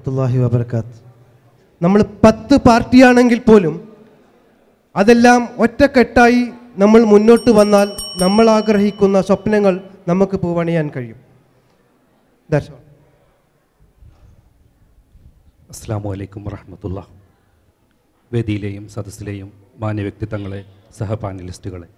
വറഹമത്തല്ലാഹി വബർക്കാത്ത് നമ്മൾ പത്ത് പാർട്ടിയാണെങ്കിൽ പോലും അതെല്ലാം ഒറ്റക്കെട്ടായി നമ്മൾ മുന്നോട്ട് വന്നാൽ നമ്മൾ ആഗ്രഹിക്കുന്ന സ്വപ്നങ്ങൾ നമുക്ക് പൂവണിയാൻ കഴിയും That's all. അസ്സാം വലൈക്കും വറഹമത്തുള്ള വേദിയിലെയും സദസ്സിലെയും മാന്യ വ്യക്തിത്വങ്ങളെ സഹപാനലിസ്റ്റുകളെ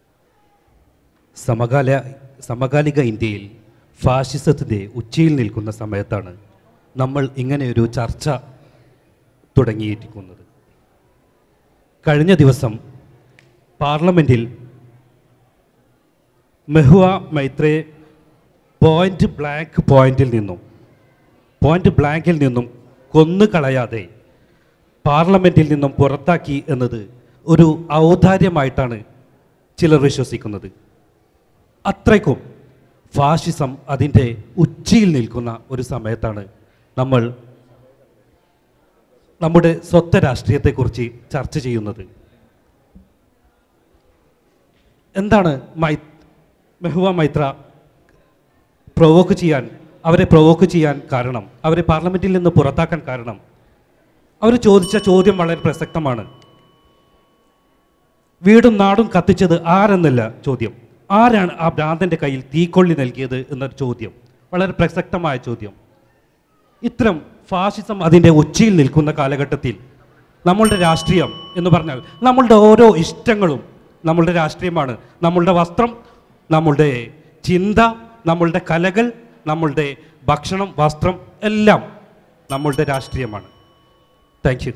സമകാല സമകാലിക ഇന്ത്യയിൽ ഫാഷിസത്തിൻ്റെ ഉച്ചയിൽ നിൽക്കുന്ന സമയത്താണ് നമ്മൾ ഇങ്ങനെയൊരു ചർച്ച തുടങ്ങിയിരിക്കുന്നത് കഴിഞ്ഞ ദിവസം പാർലമെൻറ്റിൽ മെഹുവ മൈത്രേ പോയിന്റ് ബ്ലാക്ക് പോയിന്റിൽ നിന്നും പോയിന്റ് ബ്ലാങ്കിൽ നിന്നും കൊന്നു കളയാതെ പാർലമെൻറ്റിൽ നിന്നും പുറത്താക്കി എന്നത് ഒരു ഔദാര്യമായിട്ടാണ് ചിലർ വിശ്വസിക്കുന്നത് അത്രയ്ക്കും ഫാഷിസം അതിൻ്റെ ഉച്ചിയിൽ നിൽക്കുന്ന ഒരു സമയത്താണ് നമ്മൾ നമ്മുടെ സ്വത്ത രാഷ്ട്രീയത്തെക്കുറിച്ച് ചർച്ച ചെയ്യുന്നത് എന്താണ് മൈ മെഹുവ മൈത്ര പ്രൊവോക്ക് ചെയ്യാൻ അവരെ പ്രൊവോക്ക് ചെയ്യാൻ കാരണം അവരെ പാർലമെൻറ്റിൽ നിന്ന് പുറത്താക്കാൻ കാരണം അവർ ചോദിച്ച ചോദ്യം വളരെ പ്രസക്തമാണ് വീടും നാടും കത്തിച്ചത് ആരെന്നല്ല ചോദ്യം ആരാണ് ആ ഭ്രാന്തൻ്റെ കയ്യിൽ തീക്കൊള്ളി നൽകിയത് എന്നൊരു ചോദ്യം വളരെ പ്രസക്തമായ ചോദ്യം ഇത്തരം ഫാഷിസം അതിൻ്റെ ഉച്ചിയിൽ നിൽക്കുന്ന കാലഘട്ടത്തിൽ നമ്മളുടെ രാഷ്ട്രീയം എന്ന് പറഞ്ഞാൽ നമ്മളുടെ ഓരോ ഇഷ്ടങ്ങളും നമ്മളുടെ രാഷ്ട്രീയമാണ് നമ്മളുടെ വസ്ത്രം നമ്മളുടെ ചിന്ത നമ്മളുടെ കലകൾ നമ്മളുടെ ഭക്ഷണം വസ്ത്രം എല്ലാം നമ്മളുടെ രാഷ്ട്രീയമാണ് താങ്ക് യു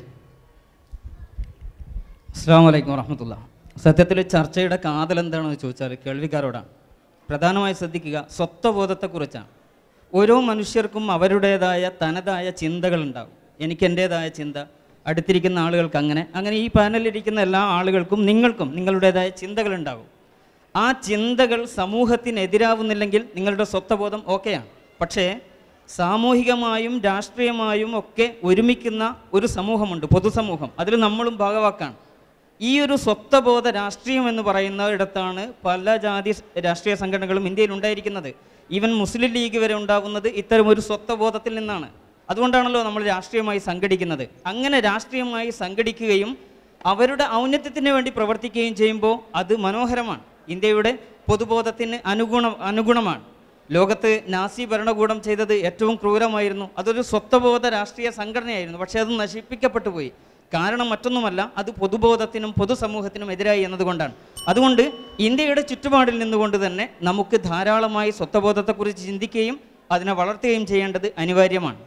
അസ്സാം വലൈക്കും വറഹമത്തുള്ള സത്യത്തിൽ ചർച്ചയുടെ കാതൽ എന്താണെന്ന് ചോദിച്ചാൽ കേൾവിക്കാരോടാണ് പ്രധാനമായി ശ്രദ്ധിക്കുക സ്വത്വബോധത്തെക്കുറിച്ചാണ് ഓരോ മനുഷ്യർക്കും അവരുടേതായ തനതായ ചിന്തകളുണ്ടാകും എനിക്ക് എൻ്റേതായ ചിന്ത അടുത്തിരിക്കുന്ന ആളുകൾക്ക് അങ്ങനെ അങ്ങനെ ഈ പാനലിരിക്കുന്ന എല്ലാ ആളുകൾക്കും നിങ്ങൾക്കും നിങ്ങളുടേതായ ചിന്തകളുണ്ടാകും ആ ചിന്തകൾ സമൂഹത്തിനെതിരാവുന്നില്ലെങ്കിൽ നിങ്ങളുടെ സ്വത്വബോധം ഓക്കെയാണ് പക്ഷേ സാമൂഹികമായും രാഷ്ട്രീയമായും ഒക്കെ ഒരുമിക്കുന്ന ഒരു സമൂഹമുണ്ട് പൊതുസമൂഹം അതിൽ നമ്മളും ഭാഗവാക്കാണ് ഈ ഒരു സ്വത്വബോധ രാഷ്ട്രീയം എന്ന് പറയുന്ന ഇടത്താണ് പല ജാതി രാഷ്ട്രീയ സംഘടനകളും ഇന്ത്യയിൽ ഉണ്ടായിരിക്കുന്നത് ഈവൻ മുസ്ലിം ലീഗ് വരെ ഉണ്ടാകുന്നത് ഇത്തരം ഒരു സ്വത്വബോധത്തിൽ നിന്നാണ് അതുകൊണ്ടാണല്ലോ നമ്മൾ രാഷ്ട്രീയമായി സംഘടിക്കുന്നത് അങ്ങനെ രാഷ്ട്രീയമായി സംഘടിക്കുകയും അവരുടെ ഔന്നത്യത്തിന് വേണ്ടി പ്രവർത്തിക്കുകയും ചെയ്യുമ്പോൾ അത് മനോഹരമാണ് ഇന്ത്യയുടെ പൊതുബോധത്തിന് അനുഗുണ അനുഗുണമാണ് ലോകത്ത് നാസി ഭരണകൂടം ചെയ്തത് ഏറ്റവും ക്രൂരമായിരുന്നു അതൊരു സ്വത്വബോധ രാഷ്ട്രീയ സംഘടനയായിരുന്നു പക്ഷേ അത് നശിപ്പിക്കപ്പെട്ടു പോയി കാരണം മറ്റൊന്നുമല്ല അത് പൊതുബോധത്തിനും പൊതുസമൂഹത്തിനും എതിരായി എന്നതുകൊണ്ടാണ് അതുകൊണ്ട് ഇന്ത്യയുടെ ചുറ്റുപാടിൽ നിന്നുകൊണ്ട് തന്നെ നമുക്ക് ധാരാളമായി സ്വത്വബോധത്തെക്കുറിച്ച് ചിന്തിക്കുകയും അതിനെ വളർത്തുകയും ചെയ്യേണ്ടത് അനിവാര്യമാണ്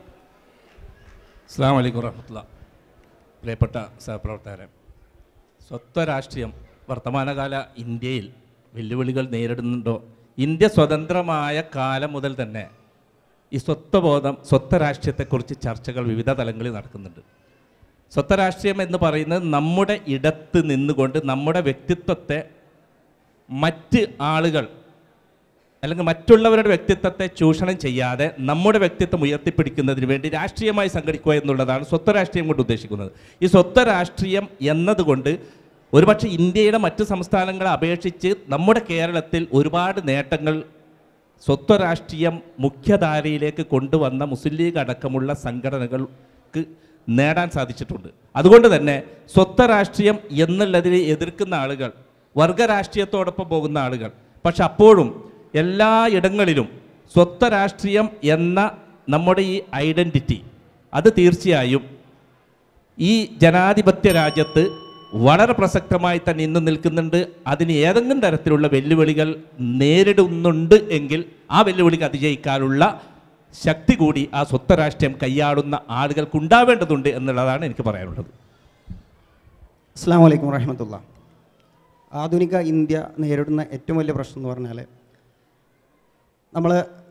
അസ്സാം വലൈക്കും വറഹമത്തുള്ള പ്രിയപ്പെട്ട സഹപ്രവർത്തകരെ സ്വത്വരാഷ്ട്രീയം വർത്തമാനകാല ഇന്ത്യയിൽ വെല്ലുവിളികൾ നേരിടുന്നുണ്ടോ ഇന്ത്യ സ്വതന്ത്രമായ കാലം മുതൽ തന്നെ ഈ സ്വത്വബോധം സ്വത്വരാഷ്ട്രീയത്തെക്കുറിച്ച് ചർച്ചകൾ വിവിധ തലങ്ങളിൽ നടക്കുന്നുണ്ട് സ്വത്വരാഷ്ട്രീയം എന്ന് പറയുന്നത് നമ്മുടെ ഇടത്ത് നിന്നുകൊണ്ട് നമ്മുടെ വ്യക്തിത്വത്തെ മറ്റ് ആളുകൾ അല്ലെങ്കിൽ മറ്റുള്ളവരുടെ വ്യക്തിത്വത്തെ ചൂഷണം ചെയ്യാതെ നമ്മുടെ വ്യക്തിത്വം ഉയർത്തിപ്പിടിക്കുന്നതിന് വേണ്ടി രാഷ്ട്രീയമായി സംഘടിക്കുക എന്നുള്ളതാണ് സ്വത്വരാഷ്ട്രീയം കൊണ്ട് ഉദ്ദേശിക്കുന്നത് ഈ സ്വത്വരാഷ്ട്രീയം എന്നതുകൊണ്ട് ഒരുപക്ഷെ ഇന്ത്യയുടെ മറ്റ് സംസ്ഥാനങ്ങളെ അപേക്ഷിച്ച് നമ്മുടെ കേരളത്തിൽ ഒരുപാട് നേട്ടങ്ങൾ സ്വത്വരാഷ്ട്രീയം മുഖ്യധാരയിലേക്ക് കൊണ്ടുവന്ന മുസ്ലിം ലീഗ് അടക്കമുള്ള സംഘടനകൾക്ക് നേടാൻ സാധിച്ചിട്ടുണ്ട് അതുകൊണ്ട് തന്നെ സ്വത്വരാഷ്ട്രീയം എന്നുള്ളതിനെ എതിർക്കുന്ന ആളുകൾ വർഗരാഷ്ട്രീയത്തോടൊപ്പം പോകുന്ന ആളുകൾ പക്ഷെ അപ്പോഴും എല്ലാ ഇടങ്ങളിലും സ്വത്വരാഷ്ട്രീയം എന്ന നമ്മുടെ ഈ ഐഡൻറ്റിറ്റി അത് തീർച്ചയായും ഈ ജനാധിപത്യ രാജ്യത്ത് വളരെ പ്രസക്തമായി തന്നെ ഇന്ന് നിൽക്കുന്നുണ്ട് അതിന് ഏതെങ്കിലും തരത്തിലുള്ള വെല്ലുവിളികൾ നേരിടുന്നുണ്ട് എങ്കിൽ ആ വെല്ലുവിളിക്ക് അതിജയിക്കാനുള്ള ശക്തി കൂടി ആ സ്വത്വരാഷ്ട്രീയം കൈയാളുന്ന ആളുകൾക്ക് ഉണ്ടാവേണ്ടതുണ്ട് എന്നുള്ളതാണ് എനിക്ക് പറയാനുള്ളത് അസ്സാം വലൈക്കും വറഹമത്തുള്ള ആധുനിക ഇന്ത്യ നേരിടുന്ന ഏറ്റവും വലിയ പ്രശ്നം എന്ന് പറഞ്ഞാൽ നമ്മൾ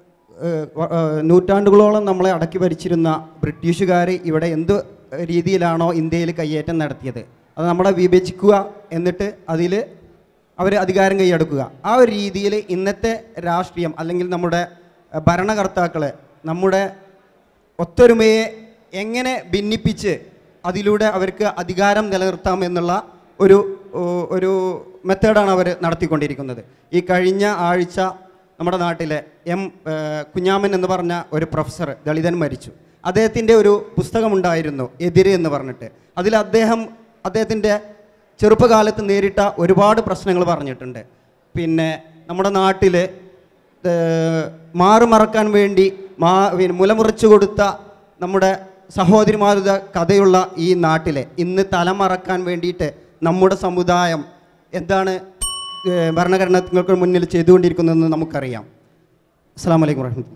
നൂറ്റാണ്ടുകളോളം നമ്മളെ അടക്കി ഭരിച്ചിരുന്ന ബ്രിട്ടീഷുകാർ ഇവിടെ എന്ത് രീതിയിലാണോ ഇന്ത്യയിൽ കയ്യേറ്റം നടത്തിയത് അത് നമ്മളെ വിഭജിക്കുക എന്നിട്ട് അതിൽ അവർ അധികാരം കൈയടക്കുക ആ ഒരു രീതിയിൽ ഇന്നത്തെ രാഷ്ട്രീയം അല്ലെങ്കിൽ നമ്മുടെ അഹ്, ഭരണകർത്താക്കളെ നമ്മുടെ ഒത്തൊരുമയെ എങ്ങനെ ഭിന്നിപ്പിച്ച് അതിലൂടെ അവർക്ക് അധികാരം നിലനിർത്താം എന്നുള്ള ഒരു ഓ, ഒരു മെത്തേഡാണ് അവർ നടത്തിക്കൊണ്ടിരിക്കുന്നത് ഈ കഴിഞ്ഞ ആഴ്ച നമ്മുടെ നാട്ടിലെ എം ഏ, കുഞ്ഞാമൻ എന്ന് പറഞ്ഞ ഒരു പ്രൊഫസർ ദളിതൻ മരിച്ചു അദ്ദേഹത്തിൻ്റെ ഒരു പുസ്തകമുണ്ടായിരുന്നു എതിര് എന്ന് പറഞ്ഞിട്ട് അതിൽ അദ്ദേഹം അദ്ദേഹത്തിൻ്റെ ചെറുപ്പകാലത്ത് നേരിട്ട ഒരുപാട് പ്രശ്നങ്ങൾ പറഞ്ഞിട്ടുണ്ട് പിന്നെ നമ്മുടെ നാട്ടിൽ മാറുമറക്കാൻ വേണ്ടി മാ പിന്നെ മുലമുറിച്ചു കൊടുത്ത നമ്മുടെ സഹോദരിമാരുടെ കഥയുള്ള ഈ നാട്ടിലെ ഇന്ന് തലമറക്കാൻ വേണ്ടിയിട്ട് നമ്മുടെ സമുദായം എന്താണ് ഏഹ്, ഭരണഘടനങ്ങൾക്ക് മുന്നിൽ ചെയ്തുകൊണ്ടിരിക്കുന്നതെന്ന് നമുക്കറിയാം അസ്സാം വലൈക്കും വർഹമത്തുള്ള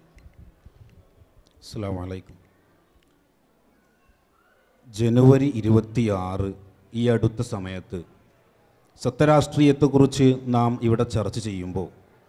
അസ്സാം വലൈക്കും ജനുവരി ഇരുപത്തിയാറ് ഈ അടുത്ത സമയത്ത് സത്യരാഷ്ട്രീയത്തെക്കുറിച്ച് നാം ഇവിടെ ചർച്ച ചെയ്യുമ്പോൾ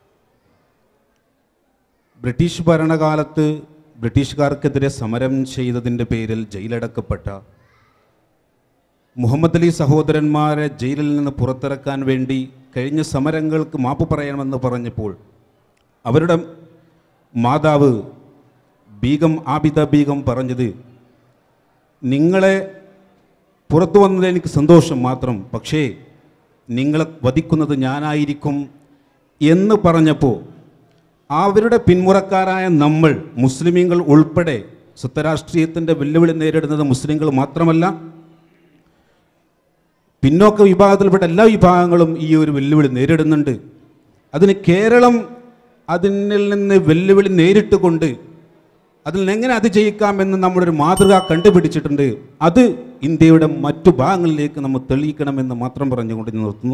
ബ്രിട്ടീഷ് ഭരണകാലത്ത് ബ്രിട്ടീഷുകാർക്കെതിരെ സമരം ചെയ്തതിൻ്റെ പേരിൽ ജയിലടക്കപ്പെട്ട മുഹമ്മദ് അലി സഹോദരന്മാരെ ജയിലിൽ നിന്ന് പുറത്തിറക്കാൻ വേണ്ടി കഴിഞ്ഞ സമരങ്ങൾക്ക് മാപ്പ് പറയണമെന്ന് പറഞ്ഞപ്പോൾ അവരുടെ മാതാവ് ബീഗം ആബിദ ബീഗം പറഞ്ഞത് നിങ്ങളെ പുറത്തു വന്നത് എനിക്ക് സന്തോഷം മാത്രം പക്ഷേ നിങ്ങളെ വധിക്കുന്നത് ഞാനായിരിക്കും എന്ന് പറഞ്ഞപ്പോൾ അവരുടെ പിന്മുറക്കാരായ നമ്മൾ മുസ്ലിമീങ്ങൾ ഉൾപ്പെടെ സ്വത്തരാഷ്ട്രീയത്തിൻ്റെ വെല്ലുവിളി നേരിടുന്നത് മുസ്ലിങ്ങൾ മാത്രമല്ല പിന്നോക്ക വിഭാഗത്തിൽപ്പെട്ട എല്ലാ വിഭാഗങ്ങളും ഈ ഒരു വെല്ലുവിളി നേരിടുന്നുണ്ട് അതിന് കേരളം അതിനിൽ നിന്ന് വെല്ലുവിളി നേരിട്ട് കൊണ്ട് അതിൽ നിന്ന് എങ്ങനെ അതിജയിക്കാമെന്ന് നമ്മുടെ ഒരു മാതൃക കണ്ടുപിടിച്ചിട്ടുണ്ട് അത് ഇന്ത്യയുടെ മറ്റു ഭാഗങ്ങളിലേക്ക് നമ്മൾ തെളിയിക്കണമെന്ന് മാത്രം പറഞ്ഞുകൊണ്ട് ഞാൻ നിർത്തുന്നു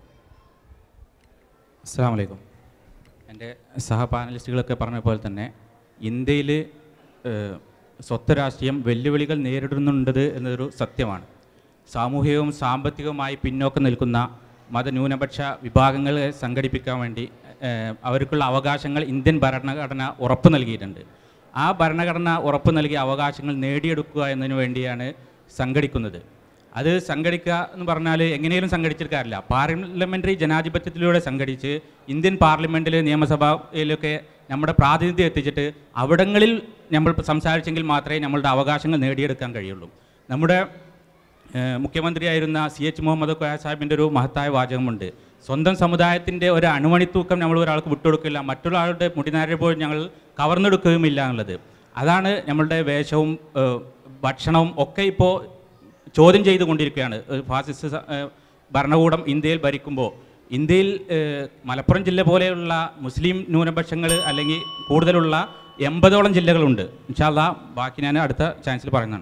അസ്സാം വലൈക്കും എൻ്റെ സഹ പാനലിസ്റ്റുകളൊക്കെ പറഞ്ഞ പോലെ തന്നെ ഇന്ത്യയിൽ സ്വത്ത് രാഷ്ട്രീയം വെല്ലുവിളികൾ നേരിടുന്നുണ്ട് എന്നതൊരു സത്യമാണ് സാമൂഹികവും സാമ്പത്തികവുമായി പിന്നോക്കം നിൽക്കുന്ന മതന്യൂനപക്ഷ വിഭാഗങ്ങളെ സംഘടിപ്പിക്കാൻ വേണ്ടി ഏഹ്, അവർക്കുള്ള അവകാശങ്ങൾ ഇന്ത്യൻ ഭരണഘടന ഉറപ്പ് നൽകിയിട്ടുണ്ട് ആ ഭരണഘടന ഉറപ്പ് നൽകിയ അവകാശങ്ങൾ നേടിയെടുക്കുക എന്നതിനു വേണ്ടിയാണ് സംഘടിക്കുന്നത് അത് സംഘടിക്കുക എന്ന് പറഞ്ഞാൽ എങ്ങനെയും സംഘടിച്ചെടുക്കാറില്ല പാർലമെൻ്ററി ജനാധിപത്യത്തിലൂടെ സംഘടിച്ച് ഇന്ത്യൻ പാർലമെൻറ്റിൽ നിയമസഭയിലൊക്കെ നമ്മുടെ പ്രാതിനിധ്യം എത്തിച്ചിട്ട് അവിടങ്ങളിൽ നമ്മൾ സംസാരിച്ചെങ്കിൽ മാത്രമേ നമ്മളുടെ അവകാശങ്ങൾ നേടിയെടുക്കാൻ കഴിയുള്ളൂ നമ്മുടെ ഏഹ്, മുഖ്യമന്ത്രിയായിരുന്ന സി എച്ച് മുഹമ്മദ് കോയ സാഹിബിൻ്റെ ഒരു മഹത്തായ വാചകമുണ്ട് സ്വന്തം സമുദായത്തിൻ്റെ ഒരു അണുമണിത്തൂക്കം നമ്മൾ ഒരാൾക്ക് വിട്ടുകൊടുക്കില്ല മറ്റുള്ള ആളുടെ മുടിനാരെ പോലും ഞങ്ങൾ കവർന്നെടുക്കുകയുമില്ല എന്നുള്ളത് അതാണ് നമ്മളുടെ വേഷവും ഏഹ്, ഭക്ഷണവും ഒക്കെ ഇപ്പോൾ ചോദ്യം ചെയ്തുകൊണ്ടിരിക്കുകയാണ് ഒരു ഫാസിസ്റ്റ് സ- ഏഹ് ഭരണകൂടം ഇന്ത്യയിൽ ഭരിക്കുമ്പോൾ ഇന്ത്യയിൽ ഏഹ് മലപ്പുറം ജില്ല പോലെയുള്ള മുസ്ലിം ന്യൂനപക്ഷങ്ങൾ അല്ലെങ്കിൽ കൂടുതലുള്ള എൺപതോളം ജില്ലകളുണ്ട് ഇൻഷാല്ല ബാക്കി ഞാൻ അടുത്ത ചാൻസിൽ പറയുന്നതാണ്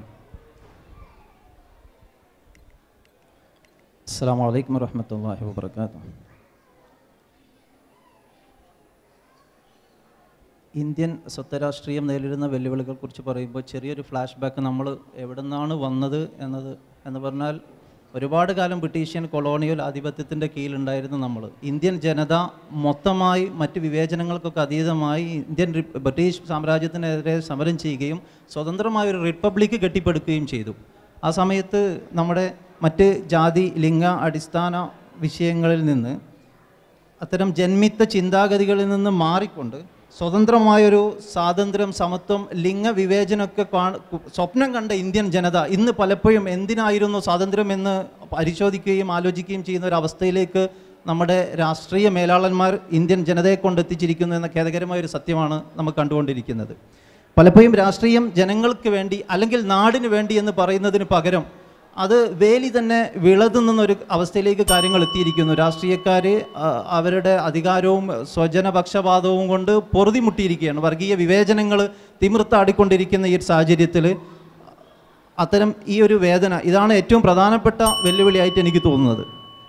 അസ്സാം വലൈക്കും വറഹമത്തല്ലാഹി വാബർക്കാത്തു ഇന്ത്യൻ സ്വത്തരാഷ്ട്രീയം നേരിടുന്ന വെല്ലുവിളികളെക്കുറിച്ച് പറയുമ്പോൾ ചെറിയൊരു ഫ്ലാഷ് ബാക്ക് നമ്മൾ എവിടെ നിന്നാണ് വന്നത് എന്നത് എന്ന് പറഞ്ഞാൽ ഒരുപാട് കാലം ബ്രിട്ടീഷ്യൻ കൊളോണിയൽ ആധിപത്യത്തിൻ്റെ കീഴിലുണ്ടായിരുന്നു നമ്മൾ ഇന്ത്യൻ ജനത മൊത്തമായി മറ്റ് വിവേചനങ്ങൾക്കൊക്കെ അതീതമായി ഇന്ത്യൻ റി- ബ്രിട്ടീഷ് സാമ്രാജ്യത്തിനെതിരെ സമരം ചെയ്യുകയും സ്വതന്ത്രമായ ഒരു റിപ്പബ്ലിക്ക് കെട്ടിപ്പടുക്കുകയും ചെയ്തു ആ സമയത്ത് നമ്മുടെ മറ്റ് ജാതി ലിംഗ അടിസ്ഥാന വിഷയങ്ങളിൽ നിന്ന് അത്തരം ജന്മിത്ത ചിന്താഗതികളിൽ നിന്ന് മാറിക്കൊണ്ട് സ്വതന്ത്രമായൊരു സ്വാതന്ത്ര്യം സമത്വം ലിംഗ വിവേചനമൊക്കെ കാണ സ്വപ്നം കണ്ട ഇന്ത്യൻ ജനത ഇന്ന് പലപ്പോഴും എന്തിനായിരുന്നു സ്വാതന്ത്ര്യം എന്ന് പരിശോധിക്കുകയും ആലോചിക്കുകയും ചെയ്യുന്ന ഒരു അവസ്ഥയിലേക്ക് നമ്മുടെ രാഷ്ട്രീയ മേലാളന്മാർ ഇന്ത്യൻ ജനതയെ കൊണ്ടെത്തിച്ചിരിക്കുന്നു എന്ന ഖേദകരമായ ഒരു സത്യമാണ് നമ്മൾ കണ്ടുകൊണ്ടിരിക്കുന്നത് പലപ്പോഴും രാഷ്ട്രീയം ജനങ്ങൾക്ക് വേണ്ടി അല്ലെങ്കിൽ നാടിന് വേണ്ടി എന്ന് പറയുന്നതിന് പകരം അത് വേലി തന്നെ വിളതുന്ന ഒരു അവസ്ഥയിലേക്ക് കാര്യങ്ങൾ എത്തിയിരിക്കുന്നു രാഷ്ട്രീയക്കാർ അവരുടെ അധികാരവും സ്വജനപക്ഷപാതവും കൊണ്ട് പൊറുതിമുട്ടിയിരിക്കുകയാണ് വർഗീയ വിവേചനങ്ങൾ തിമിർത്താടിക്കൊണ്ടിരിക്കുന്ന ഈ ഒരു സാഹചര്യത്തിൽ അത്തരം ഈ ഒരു വേദന ഇതാണ് ഏറ്റവും പ്രധാനപ്പെട്ട വെല്ലുവിളിയായിട്ട് എനിക്ക് തോന്നുന്നത്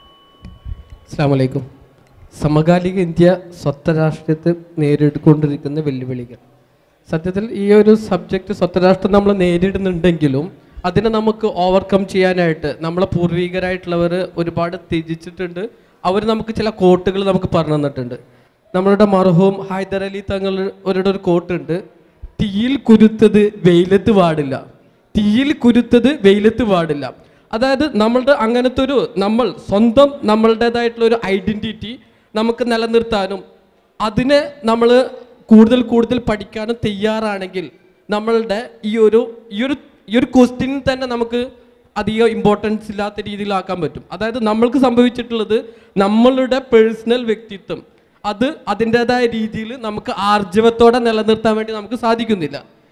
അസ്സാം വലൈക്കും സമകാലിക ഇന്ത്യ സ്വത്തരാഷ്ട്രീയത്തെ നേരിട്ടുകൊണ്ടിരിക്കുന്ന വെല്ലുവിളികൾ സത്യത്തിൽ ഈ ഒരു സബ്ജക്റ്റ് സ്വത്തരാഷ്ട്രം നമ്മൾ നേരിടുന്നുണ്ടെങ്കിലും അതിനെ നമുക്ക് ഓവർകം ചെയ്യാനായിട്ട് നമ്മളെ പൂർവികരായിട്ടുള്ളവർ ഒരുപാട് ത്യജിച്ചിട്ടുണ്ട് അവർ നമുക്ക് ചില കോട്ടുകൾ നമുക്ക് പറഞ്ഞു തന്നിട്ടുണ്ട് നമ്മളുടെ മർഹൂം ഹൈദർ അലി തങ്ങളുടെ ഒരു കോട്ടുണ്ട് തീയിൽ കുരുത്തത് വെയിലത്ത് പാടില്ല തീയിൽ കുരുത്തത് വെയിലത്ത് പാടില്ല അതായത് നമ്മളുടെ അങ്ങനത്തെ ഒരു നമ്മൾ സ്വന്തം നമ്മളുടേതായിട്ടുള്ള ഒരു ഐഡൻറ്റിറ്റി നമുക്ക് നിലനിർത്താനും അതിനെ നമ്മൾ കൂടുതൽ കൂടുതൽ പഠിക്കാനും തയ്യാറാണെങ്കിൽ നമ്മളുടെ ഈ ഒരു ഈ ഒരു ഈ ഒരു ക്വസ്റ്റ്യൻ തന്നെ നമുക്ക് അധികം ഇമ്പോർട്ടൻസ് ഇല്ലാത്ത രീതിയിലാക്കാൻ പറ്റും അതായത് നമ്മൾക്ക് സംഭവിച്ചിട്ടുള്ളത് നമ്മളുടെ പേഴ്സണൽ വ്യക്തിത്വം അത് അതിൻ്റെതായ രീതിയിൽ നമുക്ക് ആർജവത്തോടെ നിലനിർത്താൻ വേണ്ടി നമുക്ക് സാധിക്കുന്നില്ല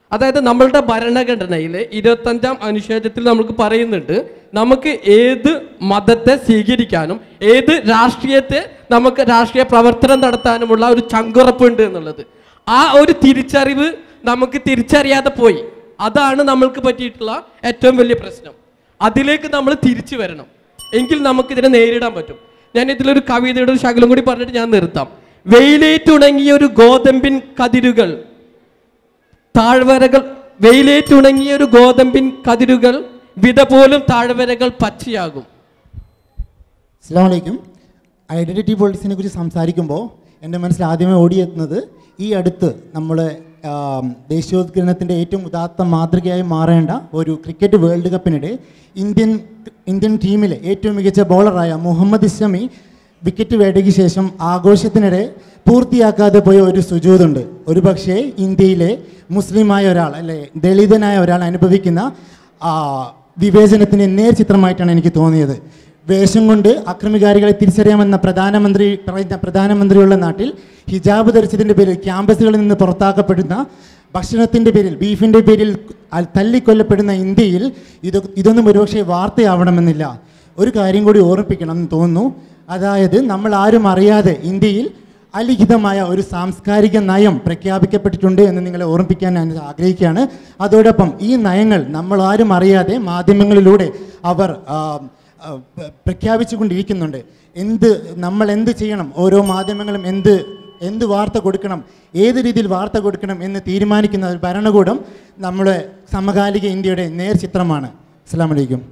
അതായത് നമ്മളുടെ ഭരണഘടനയിൽ ഇരുപത്തഞ്ചാം അനുച്ഛേദത്തിൽ നമുക്ക് പറയുന്നുണ്ട് നമുക്ക് ഏത് മതത്തെ സ്വീകരിക്കാനും ഏത് രാഷ്ട്രീയത്തെ നമുക്ക് രാഷ്ട്രീയ പ്രവർത്തനം നടത്താനുമുള്ള ഒരു ചങ്കുറപ്പുണ്ട് എന്നുള്ളത് ആ ഒരു തിരിച്ചറിവ് നമുക്ക് തിരിച്ചറിയാതെ പോയി അതാണ് നമ്മൾക്ക് പറ്റിയിട്ടുള്ള ഏറ്റവും വലിയ പ്രശ്നം അതിലേക്ക് നമ്മൾ തിരിച്ചു വരണം എങ്കിൽ നമുക്കിതിനെ നേരിടാൻ പറ്റും ഞാൻ ഇതിലൊരു കവിതയുടെ ഒരു ശകലം കൂടി പറഞ്ഞിട്ട് ഞാൻ നിർത്താം വെയിലേറ്റുണങ്ങിയ ഒരു ഗോതമ്പിൻ കതിരുകൾ താഴ്വരകൾ വെയിലേറ്റുണങ്ങിയ ഒരു ഗോതമ്പിൻ കതിരുകൾ വിത പോലും താഴ്വരകൾ പച്ചയാകും അസ്സാം വലൈക്കും ഐഡൻറ്റിറ്റി പൊളിറ്റിക്സിനെ കുറിച്ച് സംസാരിക്കുമ്പോൾ എൻ്റെ മനസ്സിൽ ആദ്യമേ ഓടിയെത്തുന്നത് ഈ അടുത്ത് നമ്മൾ ദേശീയോദ്ഗ്രഹണത്തിൻ്റെ ഏറ്റവും ഉദാത്ത മാതൃകയായി മാറേണ്ട ഒരു ക്രിക്കറ്റ് വേൾഡ് കപ്പിനിടെ ഇന്ത്യൻ ഇന്ത്യൻ ടീമിലെ ഏറ്റവും മികച്ച ബോളറായ മുഹമ്മദ് ഇസ്ലമി വിക്കറ്റ് വേട്ടയ്ക്ക് ശേഷം ആഘോഷത്തിനിടെ പൂർത്തിയാക്കാതെ പോയ ഒരു സുജൂതുണ്ട് ഒരു പക്ഷേ ഇന്ത്യയിലെ മുസ്ലിമായ ഒരാൾ അല്ലെ ദളിതനായ ഒരാൾ അനുഭവിക്കുന്ന ആ, വിവേചനത്തിൻ്റെ നേർചിത്രമായിട്ടാണ് എനിക്ക് തോന്നിയത് വേഷം കൊണ്ട് അക്രമികാരികളെ തിരിച്ചറിയാമെന്ന പ്രധാനമന്ത്രി പറയുന്ന പ്രധാനമന്ത്രിയുള്ള നാട്ടിൽ ഹിജാബ് ധരിച്ചതിൻ്റെ പേരിൽ ക്യാമ്പസുകളിൽ നിന്ന് പുറത്താക്കപ്പെടുന്ന ഭക്ഷണത്തിൻ്റെ പേരിൽ ബീഫിൻ്റെ പേരിൽ അ- തല്ലിക്കൊല്ലപ്പെടുന്ന ഇന്ത്യയിൽ ഇത് ഇതൊന്നും ഒരുപക്ഷെ വാർത്തയാവണമെന്നില്ല ഒരു കാര്യം കൂടി ഓർമ്മിപ്പിക്കണം എന്ന് തോന്നുന്നു അതായത് നമ്മൾ ആരും അറിയാതെ ഇന്ത്യയിൽ അലിഖിതമായ ഒരു സാംസ്കാരിക നയം പ്രഖ്യാപിക്കപ്പെട്ടിട്ടുണ്ട് എന്ന് നിങ്ങളെ ഓർമ്മിപ്പിക്കാൻ ഞാൻ ആഗ്രഹിക്കുകയാണ് അതോടൊപ്പം ഈ നയങ്ങൾ നമ്മൾ ആരും അറിയാതെ മാധ്യമങ്ങളിലൂടെ അവർ ആ, ആ, പ്ര- പ്രഖ്യാപിച്ചുകൊണ്ടിരിക്കുന്നുണ്ട് എന്ത് നമ്മൾ എന്ത് ചെയ്യണം ഓരോ മാധ്യമങ്ങളും എന്ത് എന്ത് വാർത്ത കൊടുക്കണം ഏത് രീതിയിൽ വാർത്ത കൊടുക്കണം എന്ന് തീരുമാനിക്കുന്ന ഒരു ഭരണകൂടം നമ്മുടെ സമകാലിക ഇന്ത്യയുടെ നേർചിത്രമാണ് അസ്സാം വലൈക്കും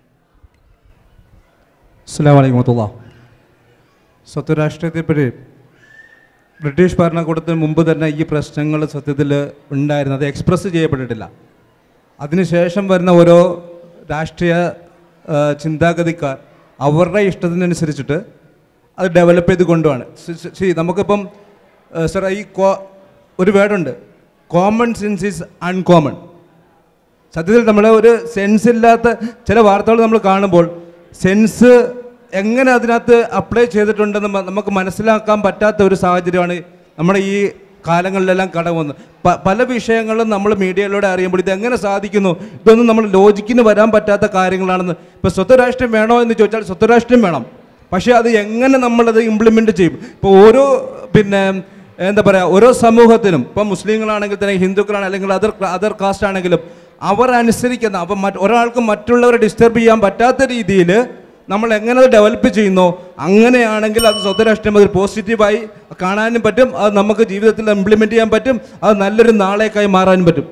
അസ്സാം വലൈക്കും വത്തുള്ള സ്വത്ത് രാഷ്ട്രീയത്തെപ്പറ്റി ബ്രിട്ടീഷ് ഭരണകൂടത്തിന് മുമ്പ് തന്നെ ഈ പ്രശ്നങ്ങൾ സത്യത്തിൽ ഉണ്ടായിരുന്നു അത് എക്സ്പ്രസ് ചെയ്യപ്പെട്ടിട്ടില്ല അതിനുശേഷം വരുന്ന ഓരോ രാഷ്ട്രീയ ആ, ചിന്താഗതിക്കാർ അവരുടെ ഇഷ്ടത്തിനനുസരിച്ചിട്ട് അത് ഡെവലപ്പ് ചെയ്ത് കൊണ്ടുപോവാണ് ശരി നമുക്കിപ്പം സാർ ഈ കോ ഒരു വേർഡുണ്ട് കോമൺ സെൻസ് ഈസ് അൺകോമൺ സത്യത്തിൽ നമ്മൾ ഒരു സെൻസ് ഇല്ലാത്ത ചില വാർത്തകൾ നമ്മൾ കാണുമ്പോൾ സെൻസ് എങ്ങനെ അതിനകത്ത് അപ്ലൈ ചെയ്തിട്ടുണ്ടെന്ന് മ- നമുക്ക് മനസ്സിലാക്കാൻ പറ്റാത്ത ഒരു സാഹചര്യമാണ് നമ്മുടെ ഈ കാലങ്ങളിലെല്ലാം കടന്നു വന്നത് പ- പല വിഷയങ്ങളും നമ്മൾ മീഡിയയിലൂടെ അറിയുമ്പോൾ ഇത് എങ്ങനെ സാധിക്കുന്നു ഇതൊന്നും നമ്മൾ ലോജിക്കിന് വരാൻ പറ്റാത്ത കാര്യങ്ങളാണെന്ന് ഇപ്പോൾ സ്വത്ത് രാഷ്ട്രീയം വേണോ എന്ന് ചോദിച്ചാൽ സ്വത്ത് രാഷ്ട്രീയം വേണം പക്ഷേ അത് എങ്ങനെ നമ്മളത് ഇംപ്ലിമെൻ്റ് ചെയ്യും ഇപ്പോൾ ഓരോ പിന്നെ എന്താ പറയുക ഓരോ സമൂഹത്തിനും ഇപ്പം മുസ്ലിങ്ങളാണെങ്കിൽ തന്നെ ഹിന്ദുക്കളാണ് അല്ലെങ്കിൽ അതർ അതർ കാസ്റ്റ് ആണെങ്കിലും അവർ അനുസരിക്കുന്ന അപ്പം മറ്റ് ഒരാൾക്ക് മറ്റുള്ളവരെ ഡിസ്റ്റർബ് ചെയ്യാൻ പറ്റാത്ത രീതിയിൽ നമ്മൾ എങ്ങനെ അത് ഡെവലപ്പ് ചെയ്യുന്നോ അങ്ങനെയാണെങ്കിൽ അത് സ്വത്ത് രാഷ്ട്രീയം അതിൽ പോസിറ്റീവായി കാണാനും പറ്റും അത് നമുക്ക് ജീവിതത്തിൽ ഇംപ്ലിമെൻ്റ് ചെയ്യാൻ പറ്റും അത് നല്ലൊരു നാളേക്കായി മാറാനും പറ്റും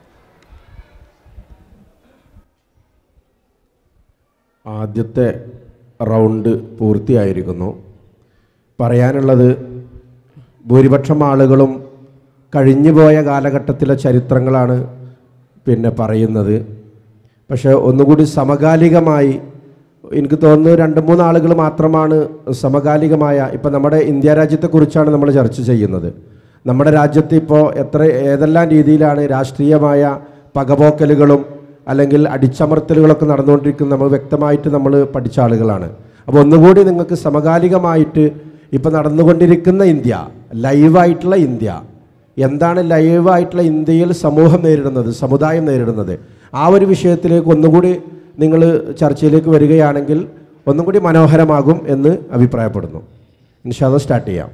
ആദ്യത്തെ റൗണ്ട് പൂർത്തിയായിരിക്കുന്നു പറയാനുള്ളത് ഭൂരിപക്ഷം ആളുകളും കഴിഞ്ഞുപോയ കാലഘട്ടത്തിലെ ചരിത്രങ്ങളാണ് പിന്നെ പറയുന്നത് പക്ഷേ ഒന്നുകൂടി സമകാലികമായി എനിക്ക് തോന്നുന്നു രണ്ട് മൂന്ന് ആളുകൾ മാത്രമാണ് സമകാലികമായ ഇപ്പം നമ്മുടെ ഇന്ത്യ രാജ്യത്തെക്കുറിച്ചാണ് നമ്മൾ ചർച്ച ചെയ്യുന്നത് നമ്മുടെ രാജ്യത്ത് ഇപ്പോൾ എത്ര ഏതെല്ലാം രീതിയിലാണ് രാഷ്ട്രീയമായ പകപോക്കലുകളും അല്ലെങ്കിൽ അടിച്ചമർത്തലുകളൊക്കെ നടന്നുകൊണ്ടിരിക്കുന്നത് നമ്മൾ വ്യക്തമായിട്ട് നമ്മൾ പഠിച്ച ആളുകളാണ് അപ്പോൾ ഒന്നുകൂടി നിങ്ങൾക്ക് സമകാലികമായിട്ട് ഇപ്പോൾ നടന്നുകൊണ്ടിരിക്കുന്ന ഇന്ത്യ ലൈവായിട്ടുള്ള ഇന്ത്യ എന്താണ് ലൈവായിട്ടുള്ള ഇന്ത്യയിൽ സമൂഹം നേരിടുന്നത് സമുദായം നേരിടുന്നത് ആ ഒരു വിഷയത്തിലേക്ക് ഒന്നുകൂടി നിങ്ങൾ ചർച്ചയിലേക്ക് വരികയാണെങ്കിൽ ഒന്നും കൂടി മനോഹരമാകും എന്ന് അഭിപ്രായപ്പെടുന്നു ഇൻഷാല്ല സ്റ്റാർട്ട് ചെയ്യാം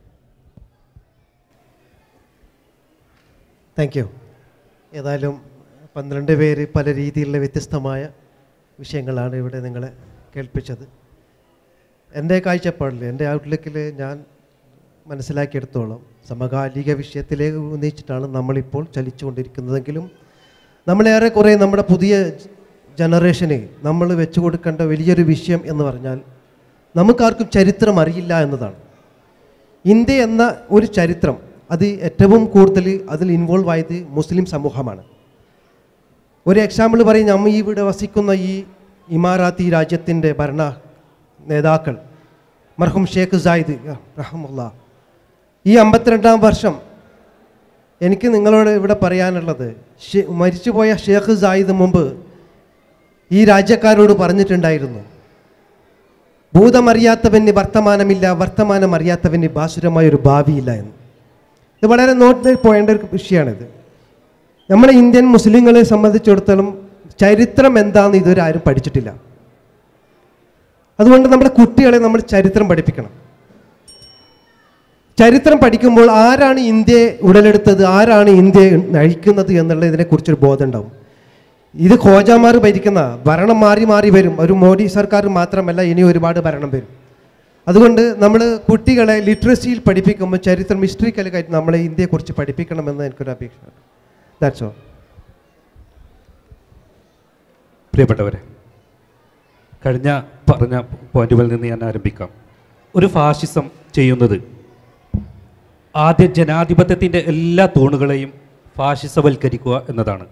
താങ്ക് യു ഏതായാലും പന്ത്രണ്ട് പേര് പല രീതിയിലുള്ള വ്യത്യസ്തമായ വിഷയങ്ങളാണ് ഇവിടെ നിങ്ങളെ കേൾപ്പിച്ചത് എൻ്റെ കാഴ്ചപ്പാടിൽ എൻ്റെ ഔട്ട്ലുക്കിൽ ഞാൻ മനസ്സിലാക്കിയെടുത്തോളം സമകാലിക വിഷയത്തിലേക്ക് ഉന്നയിച്ചിട്ടാണ് നമ്മളിപ്പോൾ ചലിച്ചുകൊണ്ടിരിക്കുന്നതെങ്കിലും നമ്മളേറെ കുറേ നമ്മുടെ പുതിയ ജനറേഷന് നമ്മൾ വെച്ചു കൊടുക്കേണ്ട വലിയൊരു വിഷയം എന്ന് പറഞ്ഞാൽ നമുക്കാർക്കും ചരിത്രം അറിയില്ല എന്നതാണ് ഇന്ത്യ എന്ന ഒരു ചരിത്രം അത് ഏറ്റവും കൂടുതൽ അതിൽ ഇൻവോൾവ് ആയത് മുസ്ലിം സമൂഹമാണ് ഒരു എക്സാമ്പിൾ പറയും നമ്മൾ ഈ ഇവിടെ വസിക്കുന്ന ഈ ഇമാറാത്തി രാജ്യത്തിൻ്റെ ഭരണ നേതാക്കൾ മർഹും ഷേഖ് സായിദ് റഹമുല്ല ഈ അമ്പത്തിരണ്ടാം വർഷം എനിക്ക് നിങ്ങളോട് ഇവിടെ പറയാനുള്ളത് ഷെ- മരിച്ചുപോയ ഷേഖ് സായിദ് മുമ്പ് ഈ രാജ്യക്കാരോട് പറഞ്ഞിട്ടുണ്ടായിരുന്നു ഭൂതമറിയാത്തവന് വർത്തമാനമില്ല വർത്തമാനം അറിയാത്തവന് ഭാസുരമായ ഒരു ഭാവിയില്ല എന്ന് ഇത് വളരെ നോട്ട് പോയേണ്ട ഒരു വിഷയമാണിത് നമ്മളെ ഇന്ത്യൻ മുസ്ലിങ്ങളെ സംബന്ധിച്ചിടത്തോളം ചരിത്രം എന്താണെന്ന് ഇതുവരെ ആരും പഠിച്ചിട്ടില്ല അതുകൊണ്ട് നമ്മുടെ കുട്ടികളെ നമ്മൾ ചരിത്രം പഠിപ്പിക്കണം ചരിത്രം പഠിക്കുമ്പോൾ ആരാണ് ഇന്ത്യയെ ഉടലെടുത്തത് ആരാണ് ഇന്ത്യയെ നയിക്കുന്നത് എന്നുള്ളതിനെ കുറിച്ചൊരു ബോധം ഉണ്ടാവും ഇത് ഖോജാമാർ ഭരിക്കുന്ന ഭരണം മാറി മാറി വരും ഒരു മോഡി സർക്കാർ മാത്രമല്ല ഇനി ഒരുപാട് ഭരണം വരും അതുകൊണ്ട് നമ്മൾ കുട്ടികളെ ലിറ്ററസിയിൽ പഠിപ്പിക്കുമ്പോൾ ചരിത്രം ഹിസ്റ്ററിക്കലായിട്ട് നമ്മളെ ഇന്ത്യയെക്കുറിച്ച് പഠിപ്പിക്കണമെന്ന് എനിക്കൊരു അപേക്ഷ ദാറ്റ്സ് ഓൾ പ്രിയപ്പെട്ടവരെ കഴിഞ്ഞ പറഞ്ഞ പോയിന്റുകളിൽ നിന്ന് ഞാൻ ആരംഭിക്കാം ഒരു ഫാഷിസം ചെയ്യുന്നത് ആദ്യ ജനാധിപത്യത്തിൻ്റെ എല്ലാ തൂണുകളെയും ഫാഷിസവൽക്കരിക്കുക എന്നതാണ്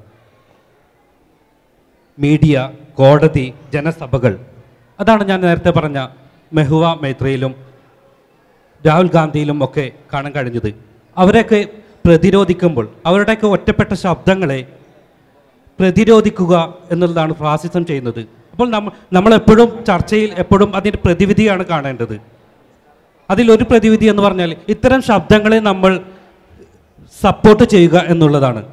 മീഡിയ കോടതി ജനസഭകൾ അതാണ് ഞാൻ നേരത്തെ പറഞ്ഞ മെഹുവ മൈത്രയിലും രാഹുൽ ഗാന്ധിയിലും ഒക്കെ കാണാൻ കഴിഞ്ഞത് അവരെയൊക്കെ പ്രതിരോധിക്കുമ്പോൾ അവരുടെയൊക്കെ ഒറ്റപ്പെട്ട ശബ്ദങ്ങളെ പ്രതിരോധിക്കുക എന്നുള്ളതാണ് ഫാസിസം ചെയ്യുന്നത് അപ്പോൾ നമ്മ നമ്മളെപ്പോഴും ചർച്ചയിൽ എപ്പോഴും അതിൻ്റെ പ്രതിവിധിയാണ് കാണേണ്ടത് അതിലൊരു പ്രതിവിധി എന്ന് പറഞ്ഞാൽ ഇത്തരം ശബ്ദങ്ങളെ നമ്മൾ സപ്പോർട്ട് ചെയ്യുക എന്നുള്ളതാണ്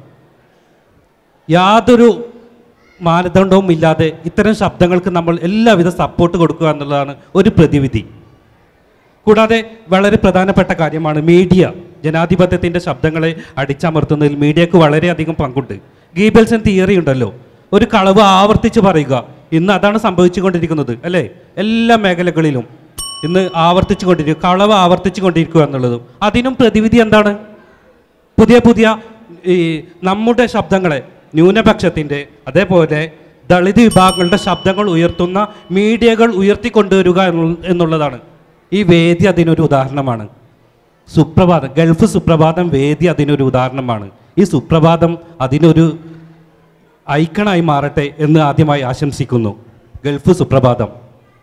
യാതൊരു മാനദണ്ഡവും ഇല്ലാതെ ഇത്തരം ശബ്ദങ്ങൾക്ക് നമ്മൾ എല്ലാവിധ സപ്പോർട്ട് കൊടുക്കുക എന്നുള്ളതാണ് ഒരു പ്രതിവിധി കൂടാതെ വളരെ പ്രധാനപ്പെട്ട കാര്യമാണ് മീഡിയ ജനാധിപത്യത്തിൻ്റെ ശബ്ദങ്ങളെ അടിച്ചമർത്തുന്നതിൽ മീഡിയക്ക് വളരെയധികം പങ്കുണ്ട് ഗീബൽസൺ തിയറി ഉണ്ടല്ലോ ഒരു കളവ് ആവർത്തിച്ച് പറയുക ഇന്ന് അതാണ് സംഭവിച്ചുകൊണ്ടിരിക്കുന്നത് അല്ലേ എല്ലാ മേഖലകളിലും ഇന്ന് ആവർത്തിച്ചു കൊണ്ടിരിക്കുക കളവ് ആവർത്തിച്ചു കൊണ്ടിരിക്കുക എന്നുള്ളതും അതിനും പ്രതിവിധി എന്താണ് പുതിയ പുതിയ ഈ നമ്മുടെ ശബ്ദങ്ങളെ ന്യൂനപക്ഷത്തിൻ്റെ അതേപോലെ ദളിത് വിഭാഗങ്ങളുടെ ശബ്ദങ്ങൾ ഉയർത്തുന്ന മീഡിയകൾ ഉയർത്തിക്കൊണ്ടുവരിക എന്നുള്ള- എന്നുള്ളതാണ് ഈ വേദി അതിനൊരു ഉദാഹരണമാണ് സുപ്രഭാതം ഗൾഫ് സുപ്രഭാതം വേദി അതിനൊരു ഉദാഹരണമാണ് ഈ സുപ്രഭാതം അതിനൊരു ഐക്കണായി മാറട്ടെ എന്ന് ആദ്യമായി ആശംസിക്കുന്നു ഗൾഫ് സുപ്രഭാതം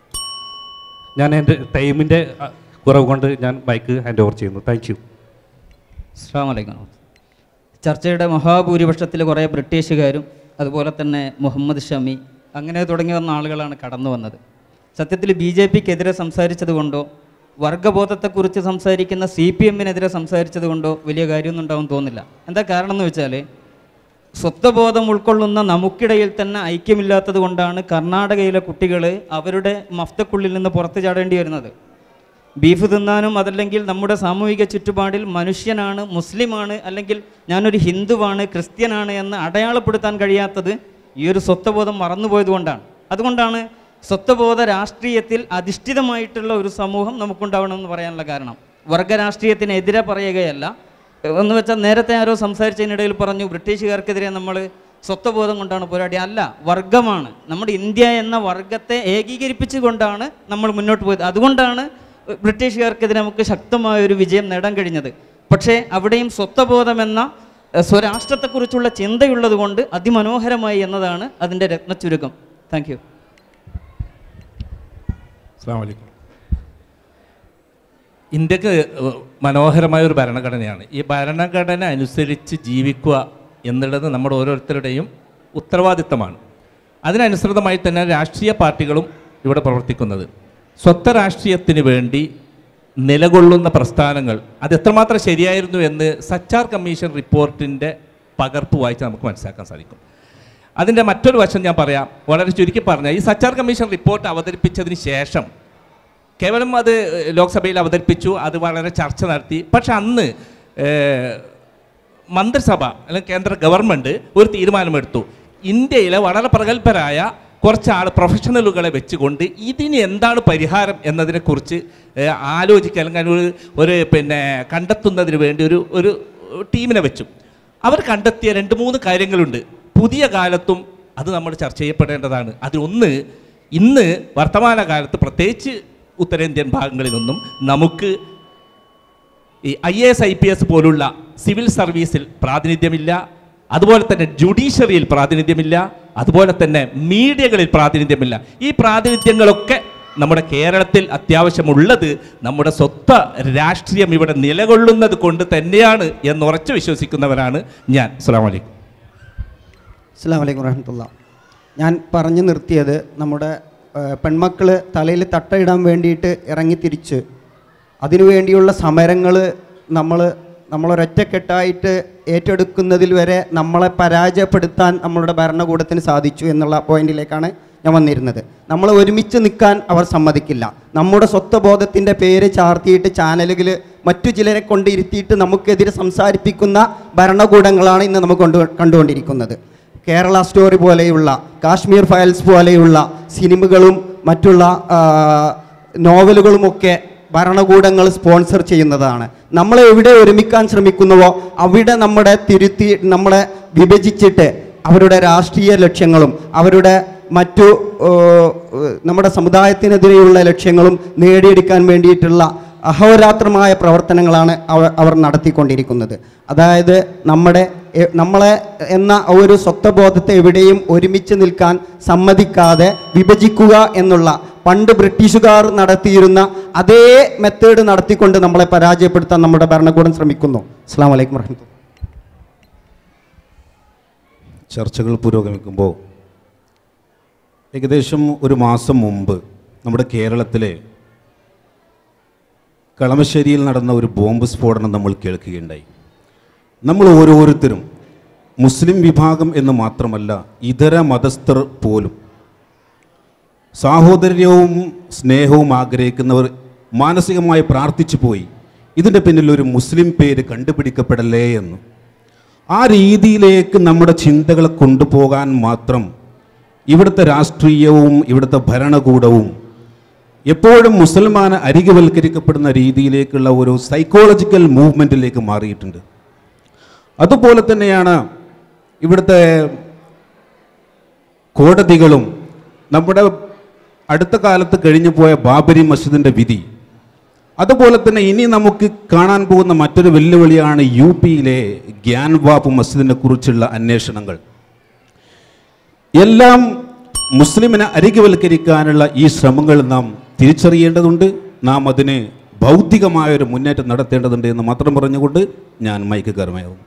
ഞാൻ എൻ്റെ ടൈമിൻ്റെ അഹ്, കുറവ് കൊണ്ട് ഞാൻ ബൈക്ക് ഹാൻഡ് ഓവർ ചെയ്യുന്നു താങ്ക് യു അസ്സാം വലൈക്കും ചർച്ചയുടെ മഹാഭൂരിപക്ഷത്തിൽ കുറേ ബ്രിട്ടീഷുകാരും അതുപോലെ തന്നെ മുഹമ്മദ് ഷമി അങ്ങനെ തുടങ്ങി വന്ന ആളുകളാണ് കടന്നു വന്നത് സത്യത്തിൽ ബി ജെ പിക്കെതിരെ സംസാരിച്ചത് കൊണ്ടോ വർഗബോധത്തെക്കുറിച്ച് സംസാരിക്കുന്ന സി പി എമ്മിനെതിരെ സംസാരിച്ചത് കൊണ്ടോ വലിയ കാര്യമൊന്നും ഉണ്ടാവും തോന്നില്ല എന്താ കാരണം എന്ന് വെച്ചാൽ സ്വത്വബോധം ഉൾക്കൊള്ളുന്ന നമുക്കിടയിൽ തന്നെ ഐക്യമില്ലാത്തത് കൊണ്ടാണ് കർണാടകയിലെ കുട്ടികൾ അവരുടെ മഫ്തക്കുള്ളിൽ നിന്ന് പുറത്തു ചാടേണ്ടി വരുന്നത് ബീഫ് തിന്നാനും അതല്ലെങ്കിൽ നമ്മുടെ സാമൂഹിക ചുറ്റുപാടിൽ മനുഷ്യനാണ് മുസ്ലിമാണ് അല്ലെങ്കിൽ ഞാനൊരു ഹിന്ദുവാണ് ക്രിസ്ത്യനാണ് എന്ന് അടയാളപ്പെടുത്താൻ കഴിയാത്തത് ഈ ഒരു സ്വത്വബോധം മറന്നുപോയതുകൊണ്ടാണ് അതുകൊണ്ടാണ് സ്വത്വബോധ രാഷ്ട്രീയത്തിൽ അധിഷ്ഠിതമായിട്ടുള്ള ഒരു സമൂഹം നമുക്കുണ്ടാവണമെന്ന് പറയാനുള്ള കാരണം വർഗരാഷ്ട്രീയത്തിനെതിരെ പറയുകയല്ല എന്ന് വെച്ചാൽ നേരത്തെ ആരോ സംസാരിച്ചതിനിടയിൽ പറഞ്ഞു ബ്രിട്ടീഷുകാർക്കെതിരെ നമ്മൾ സ്വത്വബോധം കൊണ്ടാണ് പോരാടി അല്ല വർഗമാണ് നമ്മുടെ ഇന്ത്യ എന്ന വർഗത്തെ ഏകീകരിപ്പിച്ചുകൊണ്ടാണ് നമ്മൾ മുന്നോട്ട് പോയത് അതുകൊണ്ടാണ് ബ്രിട്ടീഷുകാർക്കെതിരെ നമുക്ക് ശക്തമായ ഒരു വിജയം നേടാൻ കഴിഞ്ഞത് പക്ഷേ അവിടെയും സ്വത്വബോധം എന്ന എഹ്, സ്വരാഷ്ട്രത്തെക്കുറിച്ചുള്ള ചിന്തയുള്ളത് കൊണ്ട് അതിമനോഹരമായി എന്നതാണ് അതിൻ്റെ രത്നച്ചുരുക്കം താങ്ക് യു അസ്സാം വലൈക്കും ഇന്ത്യക്ക് ഏഹ്, മനോഹരമായ ഒരു ഭരണഘടനയാണ് ഈ ഭരണഘടന അനുസരിച്ച് ജീവിക്കുക എന്നുള്ളത് നമ്മുടെ ഓരോരുത്തരുടെയും ഉത്തരവാദിത്തമാണ് അതിനനുസൃതമായി തന്നെ രാഷ്ട്രീയ പാർട്ടികളും ഇവിടെ പ്രവർത്തിക്കുന്നത് സ്വത്വ രാഷ്ട്രീയത്തിന് വേണ്ടി നിലകൊള്ളുന്ന പ്രസ്ഥാനങ്ങൾ അത് എത്രമാത്രം ശരിയായിരുന്നു എന്ന് സച്ചാർ കമ്മീഷൻ റിപ്പോർട്ടിൻ്റെ പകർപ്പ് വായിച്ച് നമുക്ക് മനസ്സിലാക്കാൻ സാധിക്കും അതിൻ്റെ മറ്റൊരു വശം ഞാൻ പറയാം വളരെ ചുരുക്കി പറഞ്ഞാൽ ഈ സച്ചാർ കമ്മീഷൻ റിപ്പോർട്ട് അവതരിപ്പിച്ചതിന് ശേഷം കേവലം അത് ലോക്സഭയിൽ അവതരിപ്പിച്ചു അത് വളരെ ചർച്ച നടത്തി പക്ഷെ അന്ന് ഏഹ്, മന്ത്രിസഭ അല്ലെങ്കിൽ കേന്ദ്ര ഗവൺമെൻറ് ഒരു തീരുമാനമെടുത്തു ഇന്ത്യയിലെ വളരെ പ്രഗത്ഭരായ കുറച്ച് ആൾ പ്രൊഫഷണലുകളെ വെച്ചുകൊണ്ട് ഇതിന് എന്താണ് പരിഹാരം എന്നതിനെക്കുറിച്ച് ഏഹ്, ആലോചിക്കുക അല്ലെങ്കിൽ ഒരു ഒരു പിന്നെ കണ്ടെത്തുന്നതിന് വേണ്ടി ഒരു ഒരു ടീമിനെ വെച്ചു അവർ കണ്ടെത്തിയ രണ്ട് മൂന്ന് കാര്യങ്ങളുണ്ട് പുതിയ കാലത്തും അത് നമ്മൾ ചർച്ച ചെയ്യപ്പെടേണ്ടതാണ് അതിലൊന്ന് ഇന്ന് വർത്തമാന കാലത്ത് പ്രത്യേകിച്ച് ഉത്തരേന്ത്യൻ ഭാഗങ്ങളിലൊന്നും നമുക്ക് ഈ I A S I P S പോലുള്ള സിവിൽ സർവീസിൽ പ്രാതിനിധ്യമില്ല അതുപോലെ തന്നെ ജുഡീഷ്യറിയിൽ പ്രാതിനിധ്യമില്ല അതുപോലെ തന്നെ മീഡിയകളിൽ പ്രാതിനിധ്യമില്ല ഈ പ്രാതിനിധ്യങ്ങളൊക്കെ നമ്മുടെ കേരളത്തിൽ അത്യാവശ്യമുള്ളത് നമ്മുടെ സ്വത്വ രാഷ്ട്രീയം ഇവിടെ നിലകൊള്ളുന്നത് കൊണ്ട് തന്നെയാണ് എന്ന് ഉറച്ചു വിശ്വസിക്കുന്നവരാണ് ഞാൻ അസ്സാം വലൈക്കും അസ്സാം വലൈക്കും വരഹമുല്ല ഞാൻ പറഞ്ഞു നിർത്തിയത് നമ്മുടെ പെൺമക്കൾ തലയിൽ തട്ടയിടാൻ വേണ്ടിയിട്ട് ഇറങ്ങി തിരിച്ച് അതിനുവേണ്ടിയുള്ള സമരങ്ങൾ നമ്മൾ നമ്മളൊരൊറ്റക്കെട്ടായിട്ട് ഏറ്റെടുക്കുന്നതിൽ വരെ നമ്മളെ പരാജയപ്പെടുത്താൻ നമ്മളുടെ ഭരണകൂടത്തിന് സാധിച്ചു എന്നുള്ള പോയിന്റിലേക്കാണ് ഞാൻ വന്നിരുന്നത് നമ്മൾ ഒരുമിച്ച് നിൽക്കാൻ അവർ സമ്മതിക്കില്ല നമ്മുടെ സ്വത്വബോധത്തിൻ്റെ പേര് ചാർത്തിയിട്ട് ചാനലുകൾ മറ്റു ചിലരെ കൊണ്ടിരുത്തിയിട്ട് നമുക്കെതിരെ സംസാരിപ്പിക്കുന്ന ഭരണകൂടങ്ങളാണ് ഇന്ന് നമുക്ക് കൊണ്ട് കണ്ടുകൊണ്ടിരിക്കുന്നത് കേരള സ്റ്റോറി പോലെയുള്ള കാശ്മീർ ഫയൽസ് പോലെയുള്ള സിനിമകളും മറ്റുള്ള ആ, നോവലുകളുമൊക്കെ ഭരണകൂടങ്ങൾ സ്പോൺസർ ചെയ്യുന്നതാണ് നമ്മൾ എവിടെ ഒരുമിക്കാൻ ശ്രമിക്കുന്നുവോ അവിടെ നമ്മുടെ തിരുത്തി നമ്മളെ വിഭജിച്ചിട്ട് അവരുടെ രാഷ്ട്രീയ ലക്ഷ്യങ്ങളും അവരുടെ മറ്റു ഓ, നമ്മുടെ സമുദായത്തിനെതിരെയുള്ള ലക്ഷ്യങ്ങളും നേടിയെടുക്കാൻ വേണ്ടിയിട്ടുള്ള അഹോരാത്രമായ പ്രവർത്തനങ്ങളാണ് അവർ അവർ നടത്തിക്കൊണ്ടിരിക്കുന്നത് അതായത് നമ്മുടെ എ- നമ്മളെ എന്ന ഒരു സ്വത്വബോധത്തെ എവിടെയും ഒരുമിച്ച് നിൽക്കാൻ സമ്മതിക്കാതെ വിഭജിക്കുക എന്നുള്ള പണ്ട് ബ്രിട്ടീഷുകാർ നടത്തിയിരുന്ന അതേ മെത്തേഡ് നടത്തിക്കൊണ്ട് നമ്മളെ പരാജയപ്പെടുത്താൻ നമ്മുടെ ഭരണകൂടം ശ്രമിക്കുന്നു അസ്സാം വലൈക്കും വർഹമത്തുള്ള ചർച്ചകൾ പുരോഗമിക്കുമ്പോൾ ഏകദേശം ഒരു മാസം മുമ്പ് നമ്മുടെ കേരളത്തിലെ കളമശ്ശേരിയിൽ നടന്ന ഒരു ബോംബ് സ്ഫോടനം നമ്മൾ കേൾക്കുകയുണ്ടായി നമ്മൾ ഓരോരുത്തരും മുസ്ലിം വിഭാഗം എന്ന് മാത്രമല്ല ഇതര മതസ്ഥർ പോലും സാഹോദര്യവും സ്നേഹവും ആഗ്രഹിക്കുന്നവർ മാനസികമായി പ്രാർത്ഥിച്ചു പോയി ഇതിൻ്റെ പിന്നിൽ ഒരു മുസ്ലിം പേര് കണ്ടുപിടിക്കപ്പെടലേ എന്ന് ആ രീതിയിലേക്ക് നമ്മുടെ ചിന്തകളെ കൊണ്ടുപോകാൻ മാത്രം ഇവിടുത്തെ രാഷ്ട്രീയവും ഇവിടുത്തെ ഭരണകൂടവും എപ്പോഴും മുസൽമാനെ അരികുവൽക്കരിക്കപ്പെടുന്ന രീതിയിലേക്കുള്ള ഒരു സൈക്കോളജിക്കൽ മൂവ്മെൻറ്റിലേക്ക് മാറിയിട്ടുണ്ട് അതുപോലെ തന്നെയാണ് ഇവിടുത്തെ കോടതികളും നമ്മുടെ അടുത്ത കാലത്ത് കഴിഞ്ഞു പോയ ബാബരി മസ്ജിദിൻ്റെ വിധി അതുപോലെ തന്നെ ഇനി നമുക്ക് കാണാൻ പോകുന്ന മറ്റൊരു വെല്ലുവിളിയാണ് യു പിയിലെ ഗ്യാൻവാപ്പ് മസ്ജിദിനെ കുറിച്ചുള്ള അന്വേഷണങ്ങൾ എല്ലാം മുസ്ലിമിനെ അരികുവൽക്കരിക്കാനുള്ള ഈ ശ്രമങ്ങൾ നാം തിരിച്ചറിയേണ്ടതുണ്ട് നാം അതിന് ഭൗതികമായ ഒരു മുന്നേറ്റം നടത്തേണ്ടതുണ്ട് എന്ന് മാത്രം പറഞ്ഞുകൊണ്ട് ഞാൻ മൈക്ക് കയറുമായിരുന്നു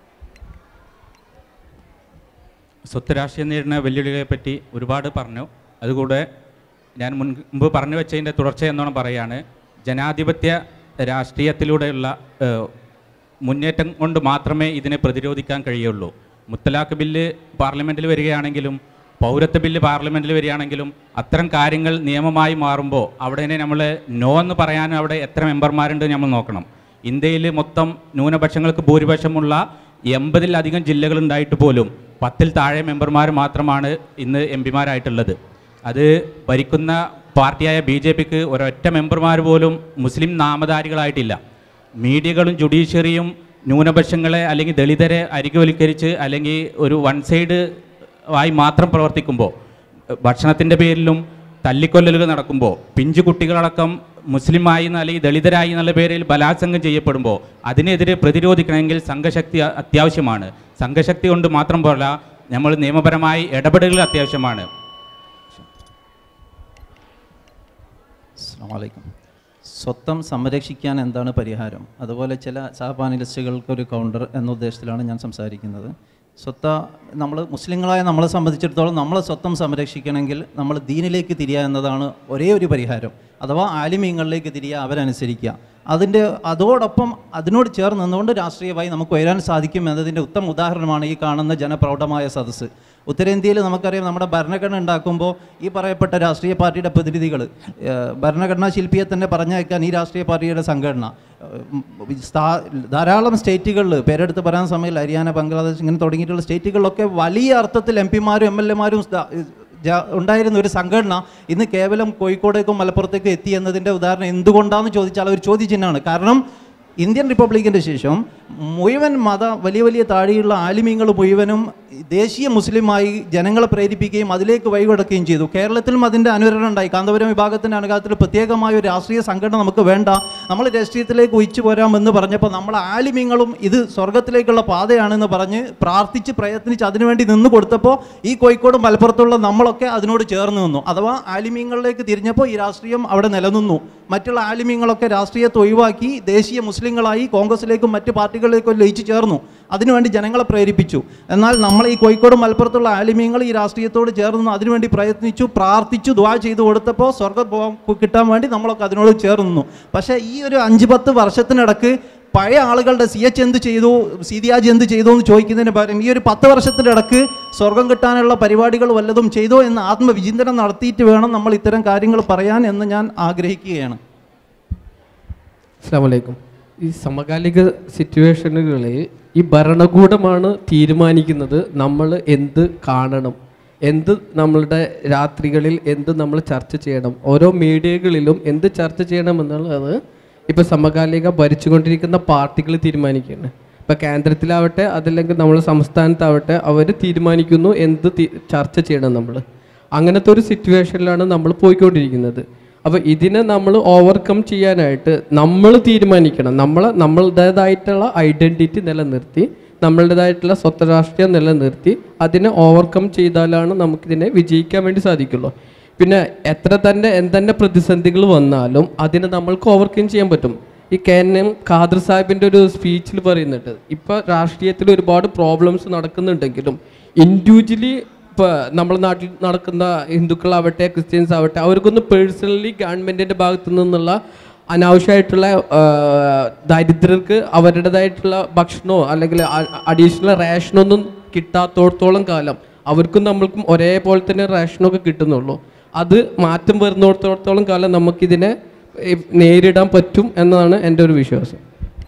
സ്വത്ത് രാഷ്ട്രീയം നേരിടുന്ന വെല്ലുവിളികളെ പറ്റി ഒരുപാട് പറഞ്ഞു അതുകൂടെ ഞാൻ മുൻപ് പറഞ്ഞു വെച്ചതിൻ്റെ തുടർച്ച എന്നോണം പറയാണ് ജനാധിപത്യ രാഷ്ട്രീയത്തിലൂടെയുള്ള ഏഹ്, മുന്നേറ്റം കൊണ്ട് മാത്രമേ ഇതിനെ പ്രതിരോധിക്കാൻ കഴിയുള്ളൂ മുത്തലാഖ് ബില്ല് പാർലമെൻറ്റിൽ വരികയാണെങ്കിലും പൗരത്വ ബില്ല് പാർലമെൻറ്റിൽ വരികയാണെങ്കിലും അത്തരം കാര്യങ്ങൾ നിയമമായി മാറുമ്പോൾ അവിടെ നമ്മൾ നോ എന്ന് പറയാൻ അവിടെ എത്ര മെമ്പർമാരുണ്ട് നമ്മൾ നോക്കണം ഇന്ത്യയിൽ മൊത്തം ന്യൂനപക്ഷങ്ങൾക്ക് ഭൂരിപക്ഷമുള്ള എൺപതിലധികം ജില്ലകളുണ്ടായിട്ട് പോലും പത്തിൽ താഴെ മെമ്പർമാർ മാത്രമാണ് ഇന്ന് എം പിമാരായിട്ടുള്ളത് അത് ഭരിക്കുന്ന പാർട്ടിയായ ബി ജെ പിക്ക് ഒരൊറ്റ മെമ്പർമാർ പോലും മുസ്ലിം നാമധാരികളായിട്ടില്ല മീഡിയകളും ജുഡീഷ്യറിയും ന്യൂനപക്ഷങ്ങളെ അല്ലെങ്കിൽ ദളിതരെ അരികുവൽക്കരിച്ച് അല്ലെങ്കിൽ ഒരു വൺ സൈഡ് ആയി മാത്രം പ്രവർത്തിക്കുമ്പോൾ ഭക്ഷണത്തിൻ്റെ പേരിലും തല്ലിക്കൊല്ലലുകൾ നടക്കുമ്പോൾ പിഞ്ചു കുട്ടികളടക്കം മുസ്ലിമായി എന്ന അല്ലെങ്കിൽ ദളിതരായി എന്നുള്ള പേരിൽ ബലാത്സംഗം ചെയ്യപ്പെടുമ്പോൾ അതിനെതിരെ പ്രതിരോധിക്കണമെങ്കിൽ സംഘശക്തി അ- അത്യാവശ്യമാണ് സംഘശക്തി കൊണ്ട് മാത്രം പോരാ നമ്മൾ നിയമപരമായി ഇടപെടലുകൾ അത്യാവശ്യമാണ് അസ്സാം വലൈക്കും സ്വത്തം സംരക്ഷിക്കാൻ എന്താണ് പരിഹാരം അതുപോലെ ചില സഹപാനലിസ്റ്റുകൾക്ക് ഒരു കൗണ്ടർ എന്ന ഉദ്ദേശത്തിലാണ് ഞാൻ സംസാരിക്കുന്നത് സ്വത്ത നമ്മൾ മുസ്ലിങ്ങളായ നമ്മളെ സംബന്ധിച്ചിടത്തോളം നമ്മളെ സ്വത്തം സംരക്ഷിക്കണമെങ്കിൽ നമ്മൾ ദീനിലേക്ക് തിരിയുക എന്നതാണ് ഒരേ ഒരു പരിഹാരം അഥവാ ആലിമീങ്ങളിലേക്ക് തിരിയുക അവരനുസരിക്കുക അതിൻ്റെ അതോടൊപ്പം അതിനോട് ചേർന്ന് നിന്നുകൊണ്ട് രാഷ്ട്രീയമായി നമുക്ക് ഉയരാൻ സാധിക്കും എന്നതിൻ്റെ ഉത്തമ ഉദാഹരണമാണ് ഈ കാണുന്ന ജനപ്രൗഢമായ സദസ്സ് ഉത്തരേന്ത്യയിൽ നമുക്കറിയാം നമ്മുടെ ഭരണഘടന ഉണ്ടാക്കുമ്പോൾ ഈ പറയപ്പെട്ട രാഷ്ട്രീയ പാർട്ടിയുടെ പ്രതിനിധികൾ ഭരണഘടനാ ശില്പിയെ തന്നെ പറഞ്ഞയക്കാൻ ഈ രാഷ്ട്രീയ പാർട്ടിയുടെ സംഘടന ഏഹ്, സ്ഥാ- ധാരാളം സ്റ്റേറ്റുകളിൽ പേരെടുത്ത് പറയാൻ സമയത്ത് ഹരിയാന ബംഗ്ലാദേശ് ഇങ്ങനെ തുടങ്ങിയിട്ടുള്ള സ്റ്റേറ്റുകളിലൊക്കെ വലിയ അർത്ഥത്തിൽ എം പിമാരും എം എൽ എമാരും ഉണ്ടായിരുന്ന ഒരു സംഘടന ഇന്ന് കേവലം കോഴിക്കോടേക്കും മലപ്പുറത്തേക്കും എത്തി എന്നതിൻ്റെ ഉദാഹരണം എന്തുകൊണ്ടാണെന്ന് ചോദിച്ചാൽ ഒരു ചോദ്യചിഹ്നമാണ് കാരണം ഇന്ത്യൻ റിപ്പബ്ലിക്കിൻ്റെ ശേഷം മുഴുവൻ മത വലിയ വലിയ താഴെയുള്ള ആലിമീങ്ങൾ മുഴുവനും ദേശീയ മുസ്ലിമായി ജനങ്ങളെ പ്രേരിപ്പിക്കുകയും അതിലേക്ക് വഴികൊടുക്കുകയും ചെയ്തു കേരളത്തിലും അതിൻ്റെ അനുകരണം ഉണ്ടായി കാന്തപുരം വിഭാഗത്തിൻ്റെ അനുകാലത്തിൽ പ്രത്യേകമായ ഒരു രാഷ്ട്രീയ സംഘടന നമുക്ക് വേണ്ട നമ്മൾ രാഷ്ട്രീയത്തിലേക്ക് ഉയിച്ചു പോരാമെന്ന് പറഞ്ഞപ്പോൾ നമ്മൾ ആലിമീങ്ങളും ഇത് സ്വർഗത്തിലേക്കുള്ള പാതയാണെന്ന് പറഞ്ഞ് പ്രാർത്ഥിച്ച് പ്രയത്നിച്ച് അതിനുവേണ്ടി നിന്ന് കൊടുത്തപ്പോൾ ഈ കോഴിക്കോടും മലപ്പുറത്തുള്ള നമ്മളൊക്കെ അതിനോട് ചേർന്ന് നിന്നു അഥവാ ആലിമീങ്ങളിലേക്ക് തിരിഞ്ഞപ്പോൾ ഈ രാഷ്ട്രീയം അവിടെ നിലനിന്നു മറ്റുള്ള ആലിമീങ്ങളൊക്കെ രാഷ്ട്രീയത്തെ ഒഴിവാക്കി ദേശീയ മുസ്ലിങ്ങളായി കോൺഗ്രസിലേക്കും മറ്റ് പാർട്ടികളിലേക്കും ലയിച്ചു ചേർന്നു അതിനുവേണ്ടി ജനങ്ങളെ പ്രേരിപ്പിച്ചു എന്നാൽ നമ്മൾ ഈ കോഴിക്കോട് മലപ്പുറത്തുള്ള ആലിമീങ്ങൾ ഈ രാഷ്ട്രീയത്തോട് ചേർന്ന് അതിനുവേണ്ടി പ്രയത്നിച്ചു പ്രാർത്ഥിച്ചു ദ്വാ ചെയ്തു കൊടുത്തപ്പോൾ സ്വർഗ്ഗം പോകാൻ കിട്ടാൻ വേണ്ടി നമ്മളൊക്കെ അതിനോട് ചേർന്നു പക്ഷേ ഈ ഒരു അഞ്ച് പത്ത് വർഷത്തിനിടക്ക് പഴയ ആളുകളുടെ സി എച്ച് എന്ത് ചെയ്തു സീതിയാജ് എന്ത് ചെയ്തു എന്ന് ചോദിക്കുന്നതിന് പകരം ഈ ഒരു പത്ത് വർഷത്തിനിടക്ക് സ്വർഗം കിട്ടാനുള്ള പരിപാടികൾ വല്ലതും ചെയ്തോ എന്ന് ആത്മവിചിന്തനം നടത്തിയിട്ട് വേണം നമ്മൾ ഇത്തരം കാര്യങ്ങൾ പറയാൻ എന്ന് ഞാൻ ആഗ്രഹിക്കുകയാണ് അസ്സാമലൈക്കും ഈ സമകാലിക സിറ്റുവേഷനുകളിൽ ഈ ഭരണകൂടമാണ് തീരുമാനിക്കുന്നത് നമ്മൾ എന്ത് കാണണം എന്ത് നമ്മളുടെ രാത്രികളിൽ എന്ത് നമ്മൾ ചർച്ച ചെയ്യണം ഓരോ മീഡിയകളിലും എന്ത് ചർച്ച ചെയ്യണം എന്നുള്ളത് ഇപ്പോൾ സമകാലിക ഭരിച്ചുകൊണ്ടിരിക്കുന്ന പാർട്ടികൾ തീരുമാനിക്കുകയാണ് ഇപ്പോൾ കേന്ദ്രത്തിലാവട്ടെ അതല്ലെങ്കിൽ നമ്മുടെ സംസ്ഥാനത്താവട്ടെ അവർ തീരുമാനിക്കുന്നു എന്ത് തി- ചർച്ച ചെയ്യണം നമ്മൾ അങ്ങനത്തെ ഒരു സിറ്റുവേഷനിലാണ് നമ്മൾ പോയിക്കൊണ്ടിരിക്കുന്നത് അപ്പോൾ ഇതിനെ നമ്മൾ ഓവർകം ചെയ്യാനായിട്ട് നമ്മൾ തീരുമാനിക്കണം നമ്മൾ നമ്മളുടേതായിട്ടുള്ള ഐഡൻറ്റിറ്റി നിലനിർത്തി നമ്മളുടേതായിട്ടുള്ള സ്വത്തരാഷ്ട്രീയം നിലനിർത്തി അതിനെ ഓവർകം ചെയ്താലാണ് നമുക്കിതിനെ വിജയിക്കാൻ വേണ്ടി സാധിക്കുള്ളൂ പിന്നെ എത്ര തന്നെ എന്തെന്നെ പ്രതിസന്ധികൾ വന്നാലും അതിനെ നമ്മൾക്ക് ഓവർകം ചെയ്യാൻ പറ്റും ഈ കെ എൻ എം ഖാദർ സാഹിബിൻ്റെ ഒരു സ്പീച്ചിൽ പറയുന്നുണ്ട് ഇപ്പോൾ രാഷ്ട്രീയത്തിൽ ഒരുപാട് പ്രോബ്ലംസ് നടക്കുന്നുണ്ടെങ്കിലും ഇൻഡിവിജ്വലി ഇപ്പോൾ നമ്മുടെ നാട്ടിൽ നടക്കുന്ന ഹിന്ദുക്കളാവട്ടെ ക്രിസ്ത്യൻസ് ആവട്ടെ അവർക്കൊന്നും പേഴ്സണലി ഗവൺമെൻറ്റിൻ്റെ ഭാഗത്തു നിന്നുള്ള അനാവശ്യമായിട്ടുള്ള ആ, ദരിദ്രർക്ക് അവരുടേതായിട്ടുള്ള ഭക്ഷണമോ അല്ലെങ്കിൽ അഡീഷണൽ റേഷനോ ഒന്നും കിട്ടാത്തോടത്തോളം കാലം അവർക്കും നമ്മൾക്കും ഒരേപോലെ തന്നെ റേഷനൊക്കെ കിട്ടുന്നുള്ളൂ അത് മാറ്റം വരുന്നിടത്തോളം കാലം നമുക്കിതിനെ ഏ, നേരിടാൻ പറ്റും എന്നതാണ് എൻ്റെ ഒരു വിശ്വാസം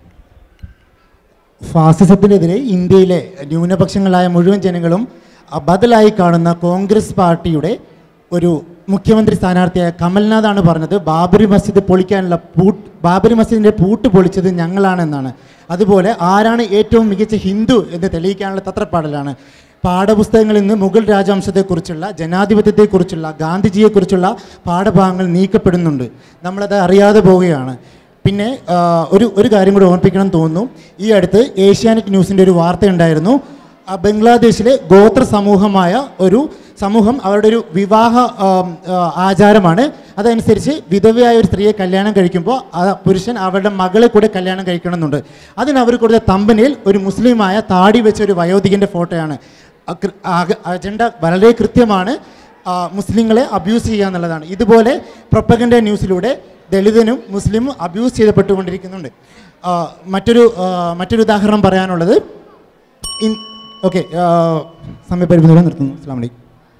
ഫാസിസത്തിനെതിരെ ഇന്ത്യയിലെ ന്യൂനപക്ഷങ്ങളായ മുഴുവൻ ജനങ്ങളും അ, ബദലായി കാണുന്ന കോൺഗ്രസ് പാർട്ടിയുടെ ഒരു മുഖ്യമന്ത്രി സ്ഥാനാർത്ഥിയായ കമൽനാഥാണ് പറഞ്ഞത് ബാബരി മസ്ജിദ് പൊളിക്കാനുള്ള പൂട്ട് ബാബരി മസ്ജിദിൻ്റെ പൂട്ട് പൊളിച്ചത് ഞങ്ങളാണെന്നാണ് അതുപോലെ ആരാണ് ഏറ്റവും മികച്ച ഹിന്ദു എന്ന് തെളിയിക്കാനുള്ള തത്രപ്പാടലാണ് പാഠപുസ്തകങ്ങളിൽ നിന്ന് മുഗൾ രാജവംശത്തെക്കുറിച്ചുള്ള ജനാധിപത്യത്തെക്കുറിച്ചുള്ള ഗാന്ധിജിയെക്കുറിച്ചുള്ള പാഠഭാഗങ്ങൾ നീക്കപ്പെടുന്നുണ്ട് നമ്മളത് അറിയാതെ പോവുകയാണ് പിന്നെ ആ, ഒരു ഒരു കാര്യം കൂടി ഓർമ്മിപ്പിക്കണം എന്ന് തോന്നുന്നു ഈ അടുത്ത് ഏഷ്യാനെറ്റ് ന്യൂസിൻ്റെ ഒരു വാർത്തയുണ്ടായിരുന്നു ആ, ബംഗ്ലാദേശിലെ ഗോത്ര സമൂഹമായ ഒരു സമൂഹം അവരുടെ ഒരു വിവാഹ ആം, ആ, ആചാരമാണ് അതനുസരിച്ച് വിധവയായ ഒരു സ്ത്രീയെ കല്യാണം കഴിക്കുമ്പോൾ ആ പുരുഷൻ അവരുടെ മകളെ കൂടെ കല്യാണം കഴിക്കണമെന്നുണ്ട് അതിന് അവർ കൊടുത്ത തമ്പനിയിൽ ഒരു മുസ്ലിമായ താടി വെച്ച ഒരു വയോധികൻ്റെ ഫോട്ടോയാണ് അക്ര- ആക- അജണ്ട വളരെ കൃത്യമാണ് ആ, മുസ്ലിങ്ങളെ അബ്യൂസ് ചെയ്യുക എന്നുള്ളതാണ് ഇതുപോലെ പ്രൊപ്പഗൻഡ ന്യൂസിലൂടെ ദളിതനും മുസ്ലിമും അബ്യൂസ് ചെയ്യപ്പെട്ടുകൊണ്ടിരിക്കുന്നുണ്ട് ആ, മറ്റൊരു ആ, മറ്റൊരു ഉദാഹരണം പറയാനുള്ളത് ഇൻ ഓക്കെ സമയപരിമിതിയോടെ നിർത്തുന്നു അസ്സാം വലൈക്കും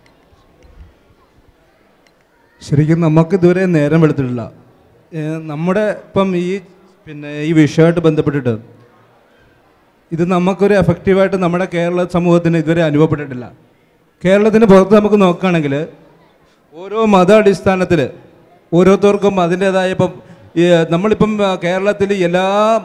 ശരിക്കും നമുക്ക് ഇതുവരെ നേരം വെളുത്തിട്ടില്ല ഏ, നമ്മുടെ ഇപ്പം ഈ പിന്നെ ഈ വിഷയമായിട്ട് ബന്ധപ്പെട്ടിട്ട് ഇത് നമുക്കൊരു എഫക്റ്റീവായിട്ട് നമ്മുടെ കേരള സമൂഹത്തിന് ഇതുവരെ അനുഭവപ്പെട്ടിട്ടില്ല കേരളത്തിന് പുറത്ത് നമുക്ക് നോക്കുകയാണെങ്കിൽ ഓരോ മത അടിസ്ഥാനത്തിൽ ഓരോരുത്തർക്കും അതിൻ്റേതായ ഇപ്പം ഈ നമ്മളിപ്പം ആ, കേരളത്തിൽ എല്ലാ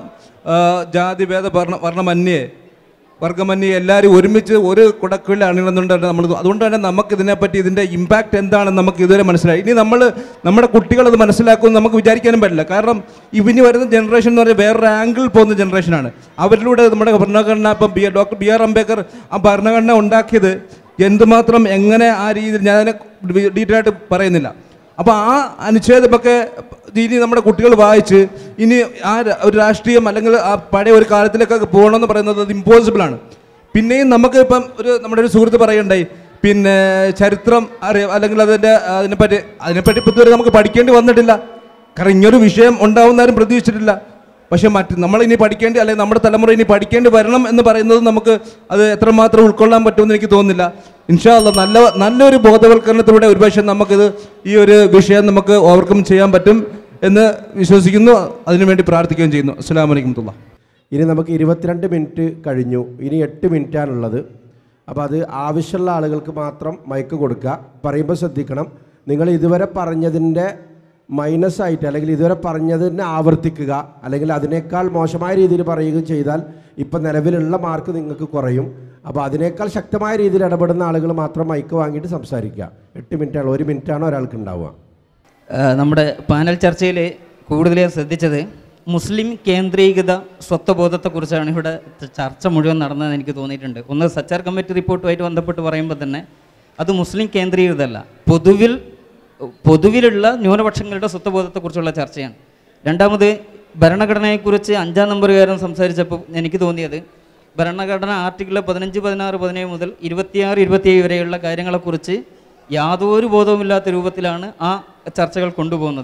ആ, ജാതി ഭേദ വർണ്ണ വർണ്ണമന്യേ വർഗമന്യേ എല്ലാവരും ഒരുമിച്ച് ഒരു കുടക്കീഴിൽ അണിയുന്നുണ്ട് നമ്മൾ അതുകൊണ്ട് തന്നെ നമുക്ക് ഇതിനെപ്പറ്റി ഇതിൻ്റെ ഇമ്പാക്റ്റ് എന്താണെന്ന് നമുക്ക് ഇതുവരെ മനസ്സിലായി ഇനി നമ്മൾ നമ്മുടെ കുട്ടികൾ അത് മനസ്സിലാക്കുമെന്ന് നമുക്ക് വിചാരിക്കാനും പറ്റില്ല കാരണം ഇവന് വരുന്ന ജനറേഷൻ എന്ന് പറഞ്ഞാൽ വേറൊരു ആംഗിൾ പോകുന്ന ജനറേഷനാണ് അവരിലൂടെ നമ്മുടെ ഭരണഘടന ഇപ്പം B doctor B R Ambedkar ആ ഭരണഘടന ഉണ്ടാക്കിയത് എന്തുമാത്രം എങ്ങനെ ആ രീതിയിൽ ഞാൻ അതിനെ ഡീറ്റെയിൽ ആയിട്ട് പറയുന്നില്ല അപ്പോൾ ആ അനുച്ഛേദമൊക്കെ ഇനി നമ്മുടെ കുട്ടികൾ വായിച്ച് ഇനി ആ ര- ഒരു രാഷ്ട്രീയം അല്ലെങ്കിൽ ആ പഴയ ഒരു കാലത്തിലേക്കൊക്കെ പോകണമെന്ന് പറയുന്നത് അത് impossible ആണ് പിന്നെയും നമുക്ക് ഇപ്പം ഒരു നമ്മുടെ ഒരു സുഹൃത്ത് പറയണ്ടായി പിന്നെ ചരിത്രം അറിയാം അല്ലെങ്കിൽ അതിൻ്റെ അതിനെപ്പറ്റി അതിനെപ്പറ്റി ഇപ്പം ഇതുവരെ നമുക്ക് പഠിക്കേണ്ടി വന്നിട്ടില്ല കാരണം ഇങ്ങനൊരു വിഷയം ഉണ്ടാവുന്നാരും പ്രതീക്ഷിച്ചിട്ടില്ല പക്ഷേ മറ്റ് നമ്മൾ ഇനി പഠിക്കേണ്ടി അല്ലെങ്കിൽ നമ്മുടെ തലമുറ ഇനി പഠിക്കേണ്ടി വരണം എന്ന് പറയുന്നത് നമുക്ക് അത് എത്രമാത്രം ഉൾക്കൊള്ളാൻ പറ്റുമെന്ന് എനിക്ക് തോന്നുന്നില്ല ഇൻഷാല്ല നല്ല നല്ലൊരു ബോധവൽക്കരണത്തിലൂടെ ഒരുപക്ഷെ നമുക്കിത് ഈ ഒരു വിഷയം നമുക്ക് ഓവർകം ചെയ്യാൻ പറ്റും എന്ന് വിശ്വസിക്കുന്നു അതിനുവേണ്ടി പ്രാർത്ഥിക്കുകയും ചെയ്യുന്നു അസ്സാം വലൈക്കും തുള്ള ഇനി നമുക്ക് ഇരുപത്തിരണ്ട് മിനിറ്റ് കഴിഞ്ഞു ഇനി എട്ട് മിനിറ്റാണുള്ളത് അപ്പോൾ അത് ആവശ്യമുള്ള ആളുകൾക്ക് മാത്രം മൈക്ക് കൊടുക്കുക പറയുമ്പോൾ ശ്രദ്ധിക്കണം നിങ്ങൾ ഇതുവരെ പറഞ്ഞതിൻ്റെ മൈനസ് ആയിട്ട് അല്ലെങ്കിൽ ഇതുവരെ പറഞ്ഞതിനെ ആവർത്തിക്കുക അല്ലെങ്കിൽ അതിനേക്കാൾ മോശമായ രീതിയിൽ പറയുകയും ചെയ്താൽ ഇപ്പം നിലവിലുള്ള മാർക്ക് നിങ്ങൾക്ക് കുറയും അപ്പോൾ അതിനേക്കാൾ ശക്തമായ രീതിയിൽ ഇടപെടുന്ന ആളുകൾ മാത്രം മൈക്ക് വാങ്ങിയിട്ട് സംസാരിക്കുക എട്ട് മിനിറ്റാണ് ഒരു മിനിറ്റാണ് ഒരാൾക്ക് ഉണ്ടാവുക ആ, നമ്മുടെ പാനൽ ചർച്ചയിൽ കൂടുതൽ ഞാൻ ശ്രദ്ധിച്ചത് മുസ്ലിം കേന്ദ്രീകൃത സ്വത്വബോധത്തെക്കുറിച്ചാണ് ഇവിടെ ചർച്ച മുഴുവൻ നടന്നതെന്ന് എനിക്ക് തോന്നിയിട്ടുണ്ട് ഒന്ന് സച്ചാർ കമ്മിറ്റി റിപ്പോർട്ടുമായിട്ട് ബന്ധപ്പെട്ട് പറയുമ്പോൾ തന്നെ അത് മുസ്ലിം കേന്ദ്രീകൃതമല്ല പൊതുവിൽ പൊതുവിലുള്ള ന്യൂനപക്ഷങ്ങളുടെ സ്വത്വബോധത്തെക്കുറിച്ചുള്ള ചർച്ചയാണ് രണ്ടാമത് ഭരണഘടനയെക്കുറിച്ച് അഞ്ചാം നമ്പറുകാരൻ സംസാരിച്ചപ്പോൾ എനിക്ക് തോന്നിയത് ഭരണഘടന ആർട്ടിക്കിൾ പതിനഞ്ച് പതിനാറ് പതിനേഴ് മുതൽ ഇരുപത്തിയാറ് ഇരുപത്തിയേഴ് വരെയുള്ള കാര്യങ്ങളെക്കുറിച്ച് യാതൊരു ബോധവുമില്ലാത്ത രൂപത്തിലാണ് ആ ചർച്ചകൾ കൊണ്ടുപോകുന്നത്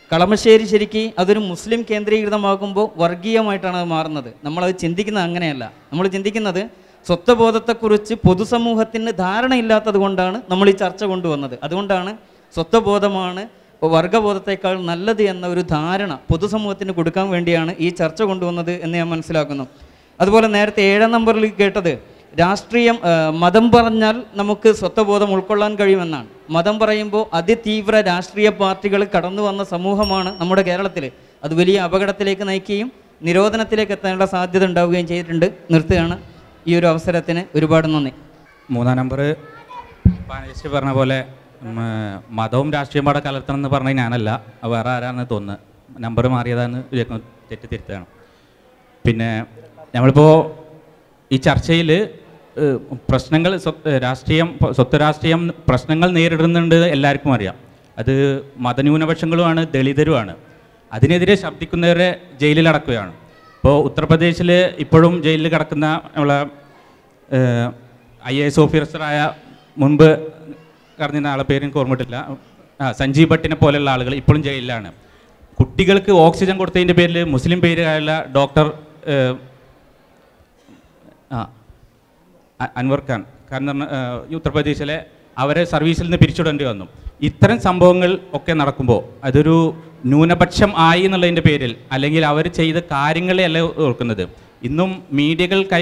കളമശ്ശേരി ശരിക്ക് അതൊരു മുസ്ലിം കേന്ദ്രീകൃതമാകുമ്പോൾ വർഗീയമായിട്ടാണ് അത് മാറുന്നത് നമ്മളത് ചിന്തിക്കുന്നത് അങ്ങനെയല്ല നമ്മൾ ചിന്തിക്കുന്നത് സ്വത്വബോധത്തെക്കുറിച്ച് പൊതുസമൂഹത്തിന് ധാരണയില്ലാത്തത് കൊണ്ടാണ് നമ്മൾ ഈ ചർച്ച കൊണ്ടുവന്നത് അതുകൊണ്ടാണ് സ്വത്വബോധമാണ് വർഗബോധത്തേക്കാൾ നല്ലത് എന്ന ഒരു ധാരണ പൊതുസമൂഹത്തിന് കൊടുക്കാൻ വേണ്ടിയാണ് ഈ ചർച്ച കൊണ്ടുവന്നത് എന്ന് ഞാൻ മനസ്സിലാക്കുന്നു അതുപോലെ നേരത്തെ ഏഴാം നമ്പറിൽ കേട്ടത് രാഷ്ട്രീയം ആ, മതം പറഞ്ഞാൽ നമുക്ക് സ്വത്വബോധം ഉൾക്കൊള്ളാൻ കഴിയുമെന്നാണ് മതം പറയുമ്പോൾ അതിതീവ്ര രാഷ്ട്രീയ പാർട്ടികൾ കടന്നു വന്ന സമൂഹമാണ് നമ്മുടെ കേരളത്തിൽ അത് വലിയ അപകടത്തിലേക്ക് നയിക്കുകയും നിരോധനത്തിലേക്ക് എത്താനുള്ള സാധ്യത ഉണ്ടാവുകയും ചെയ്തിട്ടുണ്ട് നിർത്തുകയാണ് ഈ ഒരു അവസരത്തിന് ഒരുപാട് നന്ദി മൂന്നാം നമ്പർ പാനലിസ്റ്റ് പറഞ്ഞ പോലെ ഉം, മതവും രാഷ്ട്രീയം പാടെ കലർത്തണം എന്ന് പറഞ്ഞാൽ ഞാനല്ല അത് വേറെ ആരാണെന്ന് തോന്നുന്നത് നമ്പർ മാറിയതാന്ന് വിചാരിക്കുന്നു തെറ്റിത്തിരുത്താണ് പിന്നെ നമ്മളിപ്പോൾ ഈ ചർച്ചയിൽ പ്രശ്നങ്ങൾ സ്വത്ത് രാഷ്ട്രീയം സ്വത്ത് രാഷ്ട്രീയം പ്രശ്നങ്ങൾ നേരിടുന്നുണ്ട് എല്ലാവർക്കും അറിയാം അത് മതന്യൂനപക്ഷങ്ങളുമാണ് ദളിതരുമാണ് അതിനെതിരെ ശബ്ദിക്കുന്നവരെ ജയിലിൽ അടക്കുകയാണ് ഇപ്പോൾ ഉത്തർപ്രദേശിൽ ഇപ്പോഴും ജയിലിൽ കിടക്കുന്ന നമ്മളെ ഐ എ എസ് ഓഫീസറായ മുൻപ് കടന്നിരുന്ന ആളെ പേര് എനിക്ക് ഓർമ്മയിട്ടില്ല ആ സഞ്ജീവ് ഭട്ടിനെ പോലെയുള്ള ആളുകൾ ഇപ്പോഴും ജയിലിലാണ് കുട്ടികൾക്ക് ഓക്സിജൻ കൊടുത്തതിൻ്റെ പേരിൽ മുസ്ലിം പേരുകാരുള്ള ഡോക്ടർ ഏഹ്, ആ അ- അൻവർ ഖാൻ കാരണം ഏഹ്, ഈ ഉത്തർപ്രദേശിലെ അവരെ സർവീസിൽ നിന്ന് പിരിച്ചുവിടേണ്ടി വന്നു ഇത്തരം സംഭവങ്ങൾ ഒക്കെ നടക്കുമ്പോൾ അതൊരു ന്യൂനപക്ഷം ആയി എന്നുള്ളതിൻ്റെ പേരിൽ അല്ലെങ്കിൽ അവർ ചെയ്ത കാര്യങ്ങളെ അല്ല ഓർക്കുന്നത് ഇന്നും മീഡിയകൾ കൈ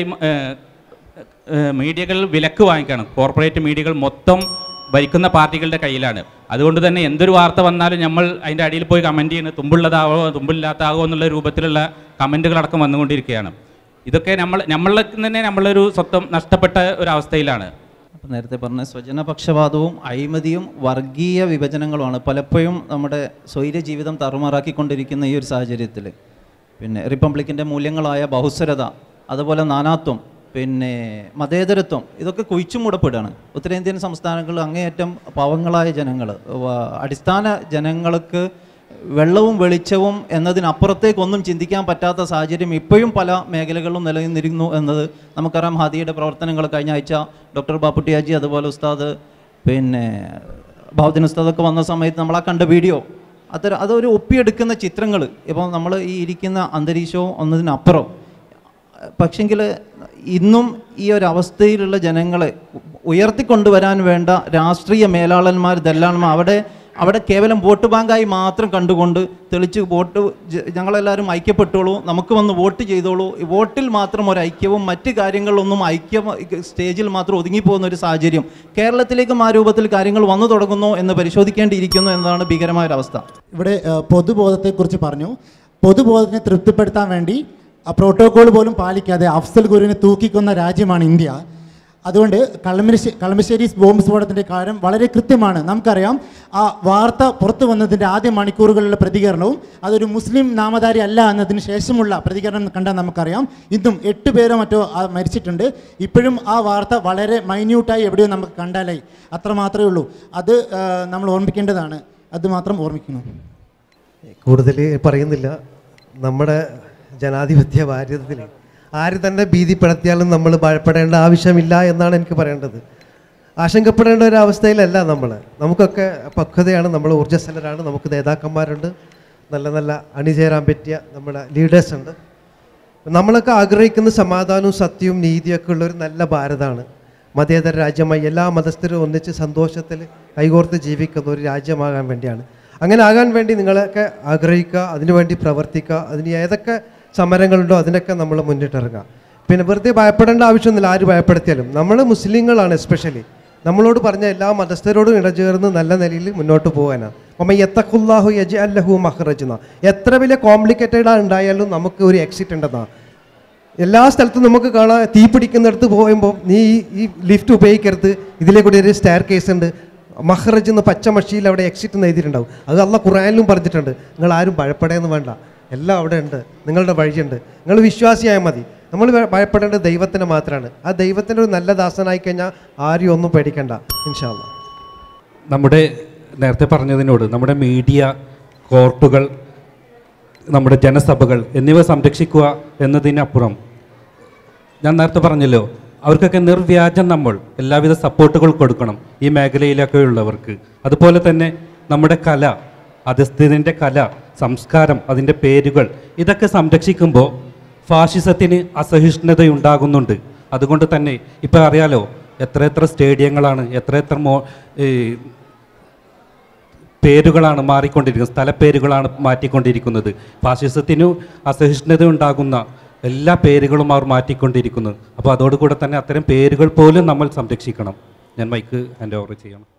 മീഡിയകൾ വിലക്ക് വാങ്ങിക്കണം കോർപ്പറേറ്റ് മീഡിയകൾ മൊത്തം ഭരിക്കുന്ന പാർട്ടികളുടെ കയ്യിലാണ് അതുകൊണ്ട് തന്നെ എന്തൊരു വാർത്ത വന്നാലും നമ്മൾ അതിൻ്റെ അടിയിൽ പോയി കമൻറ്റ് ചെയ്യുന്നത് തുമ്പുള്ളതാവോ തുമ്പില്ലാത്താവോ എന്നുള്ള രൂപത്തിലുള്ള കമൻറ്റുകളടക്കം വന്നുകൊണ്ടിരിക്കുകയാണ് ഇതൊക്കെ നമ്മൾ നമ്മൾക്ക് തന്നെ നമ്മളൊരു സ്വത്തം നഷ്ടപ്പെട്ട ഒരു അവസ്ഥയിലാണ് അപ്പോൾ നേരത്തെ പറഞ്ഞ സ്വജനപക്ഷപാതവും അഴിമതിയും വർഗീയ വിഭജനങ്ങളുമാണ് പലപ്പോഴും നമ്മുടെ സ്വൈര്യ ജീവിതം തറുമാറാക്കിക്കൊണ്ടിരിക്കുന്ന ഈ ഒരു സാഹചര്യത്തിൽ പിന്നെ റിപ്പബ്ലിക്കിൻ്റെ മൂല്യങ്ങളായ ബഹുസ്വരത അതുപോലെ നാനാത്വം പിന്നെ മതേതരത്വം ഇതൊക്കെ കുഴിച്ചു മൂടപ്പെടുകയാണ് ഉത്തരേന്ത്യൻ സംസ്ഥാനങ്ങളിൽ അങ്ങേയറ്റം പാവങ്ങളായ ജനങ്ങൾ അടിസ്ഥാന ജനങ്ങൾക്ക് വെള്ളവും വെളിച്ചവും എന്നതിനപ്പുറത്തേക്കൊന്നും ചിന്തിക്കാൻ പറ്റാത്ത സാഹചര്യം ഇപ്പോഴും പല മേഖലകളിലും നിലനിന്നിരുന്നു എന്നത് നമുക്കറിയാം ഹാദിയുടെ പ്രവർത്തനങ്ങൾ കഴിഞ്ഞ ആഴ്ച ഡോക്ടർ ബാപ്പുട്ടിയാജി അതുപോലെ ഉസ്താദ് പിന്നെ ബാബുദ്ദീൻ ഉസ്താദൊക്കെ വന്ന സമയത്ത് നമ്മൾ ആ കണ്ട വീഡിയോ അത്തരം അതൊരു ഒപ്പിയെടുക്കുന്ന ചിത്രങ്ങൾ ഇപ്പോൾ നമ്മൾ ഈ ഇരിക്കുന്ന അന്തരീക്ഷവും ഒന്നതിനപ്പുറം പക്ഷെങ്കിൽ ഇന്നും ഈ ഒരു അവസ്ഥയിലുള്ള ജനങ്ങളെ ഉയർത്തിക്കൊണ്ടുവരാൻ വേണ്ട രാഷ്ട്രീയ മേലാളന്മാർ ദല്ലാളന്മാർ അവിടെ അവിടെ കേവലം വോട്ട് ബാങ്കായി മാത്രം കണ്ടുകൊണ്ട് തെളിച്ച് വോട്ട് ജ- ഞങ്ങളെല്ലാവരും ഐക്യപ്പെട്ടോളൂ നമുക്ക് വന്ന് വോട്ട് ചെയ്തോളൂ ഈ വോട്ടിൽ മാത്രം ഒരു ഐക്യവും മറ്റ് കാര്യങ്ങളിലൊന്നും ഐക്യം സ്റ്റേജിൽ മാത്രം ഒതുങ്ങിപ്പോകുന്ന ഒരു സാഹചര്യം കേരളത്തിലേക്കും ആ രൂപത്തിൽ കാര്യങ്ങൾ വന്നു തുടങ്ങുന്നു എന്ന് പരിശോധിക്കേണ്ടിയിരിക്കുന്നു എന്നതാണ് ഭീകരമായ ഒരു അവസ്ഥ ഇവിടെ ഏഹ്, പൊതുബോധത്തെക്കുറിച്ച് പറഞ്ഞു പൊതുബോധത്തിനെ തൃപ്തിപ്പെടുത്താൻ വേണ്ടി ആ പ്രോട്ടോകോൾ പോലും പാലിക്കാതെ അഫ്സൽ ഗുരുവിനെ തൂക്കിക്കൊന്ന രാജ്യമാണ് ഇന്ത്യ അതുകൊണ്ട് കളമശ്ശേരി കളമശ്ശേരി ബോംബ് സ്ഫോടനത്തിൻ്റെ കാര്യം വളരെ കൃത്യമാണ് നമുക്കറിയാം ആ വാർത്ത പുറത്തു വന്നതിൻ്റെ ആദ്യ മണിക്കൂറുകളിലുള്ള പ്രതികരണവും അതൊരു മുസ്ലിം നാമധാരി അല്ല എന്നതിന് ശേഷമുള്ള പ്രതികരണം കണ്ടാൽ നമുക്കറിയാം ഇന്നും എട്ട് പേരോ മറ്റോ ആ മരിച്ചിട്ടുണ്ട് ഇപ്പോഴും ആ വാർത്ത വളരെ മൈന്യൂട്ടായി എവിടെയോ നമുക്ക് കണ്ടാലായി അത്ര മാത്രമേ ഉള്ളൂ അത് ആ, നമ്മൾ ഓർമ്മിക്കേണ്ടതാണ് അത് മാത്രം ഓർമ്മിക്കുന്നു കൂടുതൽ പറയുന്നില്ല നമ്മുടെ ജനാധിപത്യ ഭാരതത്തിൽ ആര് തന്നെ ഭീതിപ്പെടുത്തിയാലും നമ്മൾ ഭയപ്പെടേണ്ട ആവശ്യമില്ല എന്നാണ് എനിക്ക് പറയേണ്ടത് ആശങ്കപ്പെടേണ്ട ഒരു അവസ്ഥയിലല്ല നമ്മൾ നമുക്കൊക്കെ പക്വതയാണ് നമ്മൾ ഊർജ്ജസ്വലരാണ് നമുക്ക് നേതാക്കന്മാരുണ്ട് നല്ല നല്ല അണിചേരാൻ പറ്റിയ നമ്മുടെ ലീഡേഴ്സ് ഉണ്ട് നമ്മളൊക്കെ ആഗ്രഹിക്കുന്ന സമാധാനവും സത്യവും നീതിയൊക്കെ ഉള്ള ഒരു നല്ല ഭാരതമാണ് മതേതര രാജ്യമായി എല്ലാ മതസ്ഥരും ഒന്നിച്ച് സന്തോഷത്തിൽ കൈകോർത്ത് ജീവിക്കുന്ന ഒരു രാജ്യമാകാൻ വേണ്ടിയാണ് അങ്ങനെ ആകാൻ വേണ്ടി നിങ്ങളൊക്കെ ആഗ്രഹിക്കുക അതിനുവേണ്ടി പ്രവർത്തിക്കുക അതിന് ഏതൊക്കെ സമരങ്ങളുണ്ടോ അതിനൊക്കെ നമ്മൾ മുന്നിട്ടിറങ്ങുക പിന്നെ വെറുതെ ഭയപ്പെടേണ്ട ആവശ്യമൊന്നുമില്ല ആര് ഭയപ്പെടുത്തിയാലും നമ്മൾ മുസ്ലിങ്ങളാണ് എസ്പെഷ്യലി നമ്മളോട് പറഞ്ഞ എല്ലാ മതസ്ഥരോടും ഇടചേർന്ന് നല്ല നിലയിൽ മുന്നോട്ട് പോകാനാണ് അപ്പം യത്തഖുല്ലാഹു യജ് അല്ലഹു മഹ്റജ്ന എത്ര വലിയ കോംപ്ലിക്കേറ്റഡ് ഉണ്ടായാലും നമുക്ക് ഒരു എക്സിറ്റ് ഉണ്ടെന്നാണ് എല്ലാ സ്ഥലത്തും നമുക്ക് കാണാം തീ പിടിക്കുന്നിടത്ത് പോകുമ്പോൾ നീ ഈ- ഈ ലിഫ്റ്റ് ഉപയോഗിക്കരുത് ഇതിലെ കൂടി ഒരു സ്റ്റെയർ കേസ് ഉണ്ട് മഹ്റജ് എന്ന് പച്ച മഷിയിൽ അവിടെ എക്സിറ്റ് എന്ന് എഴുതിയിട്ടുണ്ടാവും അത് അല്ല ഖുറാനിലും പറഞ്ഞിട്ടുണ്ട് നിങ്ങൾ ആരും ഭയപ്പെടേന്ന് വേണ്ട എല്ലാം അവിടെ ഉണ്ട് നിങ്ങളുടെ വഴിയുണ്ട് നിങ്ങൾ വിശ്വാസിയായാൽ മതി നമ്മൾ ഭയ- ഭയപ്പെടേണ്ടത് ദൈവത്തിന് മാത്രമാണ് ആ ദൈവത്തിൻ്റെ ഒരു നല്ല ദാസനായി കഴിഞ്ഞാൽ ആരും ഒന്നും പേടിക്കണ്ട ഇൻഷാല്ല നമ്മുടെ നേരത്തെ പറഞ്ഞതിനോട് നമ്മുടെ മീഡിയ കോർട്ടുകൾ നമ്മുടെ ജനസഭകൾ എന്നിവ സംരക്ഷിക്കുക എന്നതിനപ്പുറം ഞാൻ നേരത്തെ പറഞ്ഞല്ലോ അവർക്കൊക്കെ നിർവ്യാജം നമ്മൾ എല്ലാവിധ സപ്പോർട്ടുകൾ കൊടുക്കണം ഈ മേഖലയിലൊക്കെ ഉള്ളവർക്ക് അതുപോലെ തന്നെ നമ്മുടെ കല അധസ്ഥിതിൻ്റെ കല സംസ്കാരം അതിൻ്റെ പേരുകൾ ഇതൊക്കെ സംരക്ഷിക്കുമ്പോൾ ഫാഷിസത്തിന് അസഹിഷ്ണുതയുണ്ടാകുന്നുണ്ട് അതുകൊണ്ട് തന്നെ ഇപ്പോൾ അറിയാലോ എത്ര എത്ര സ്റ്റേഡിയങ്ങളാണ് എത്ര എത്ര മോ ഈ പേരുകളാണ് മാറിക്കൊണ്ടിരിക്കുന്നത് സ്ഥലപ്പേരുകളാണ് മാറ്റിക്കൊണ്ടിരിക്കുന്നത് ഫാഷിസത്തിനു അസഹിഷ്ണുത ഉണ്ടാകുന്ന എല്ലാ പേരുകളും അവർ മാറ്റിക്കൊണ്ടിരിക്കുന്നു അപ്പോൾ അതോടുകൂടെ തന്നെ അത്തരം പേരുകൾ പോലും നമ്മൾ സംരക്ഷിക്കണം ഞാൻ മൈക്ക് ഹാൻഡ് ഓവർ ചെയ്യണം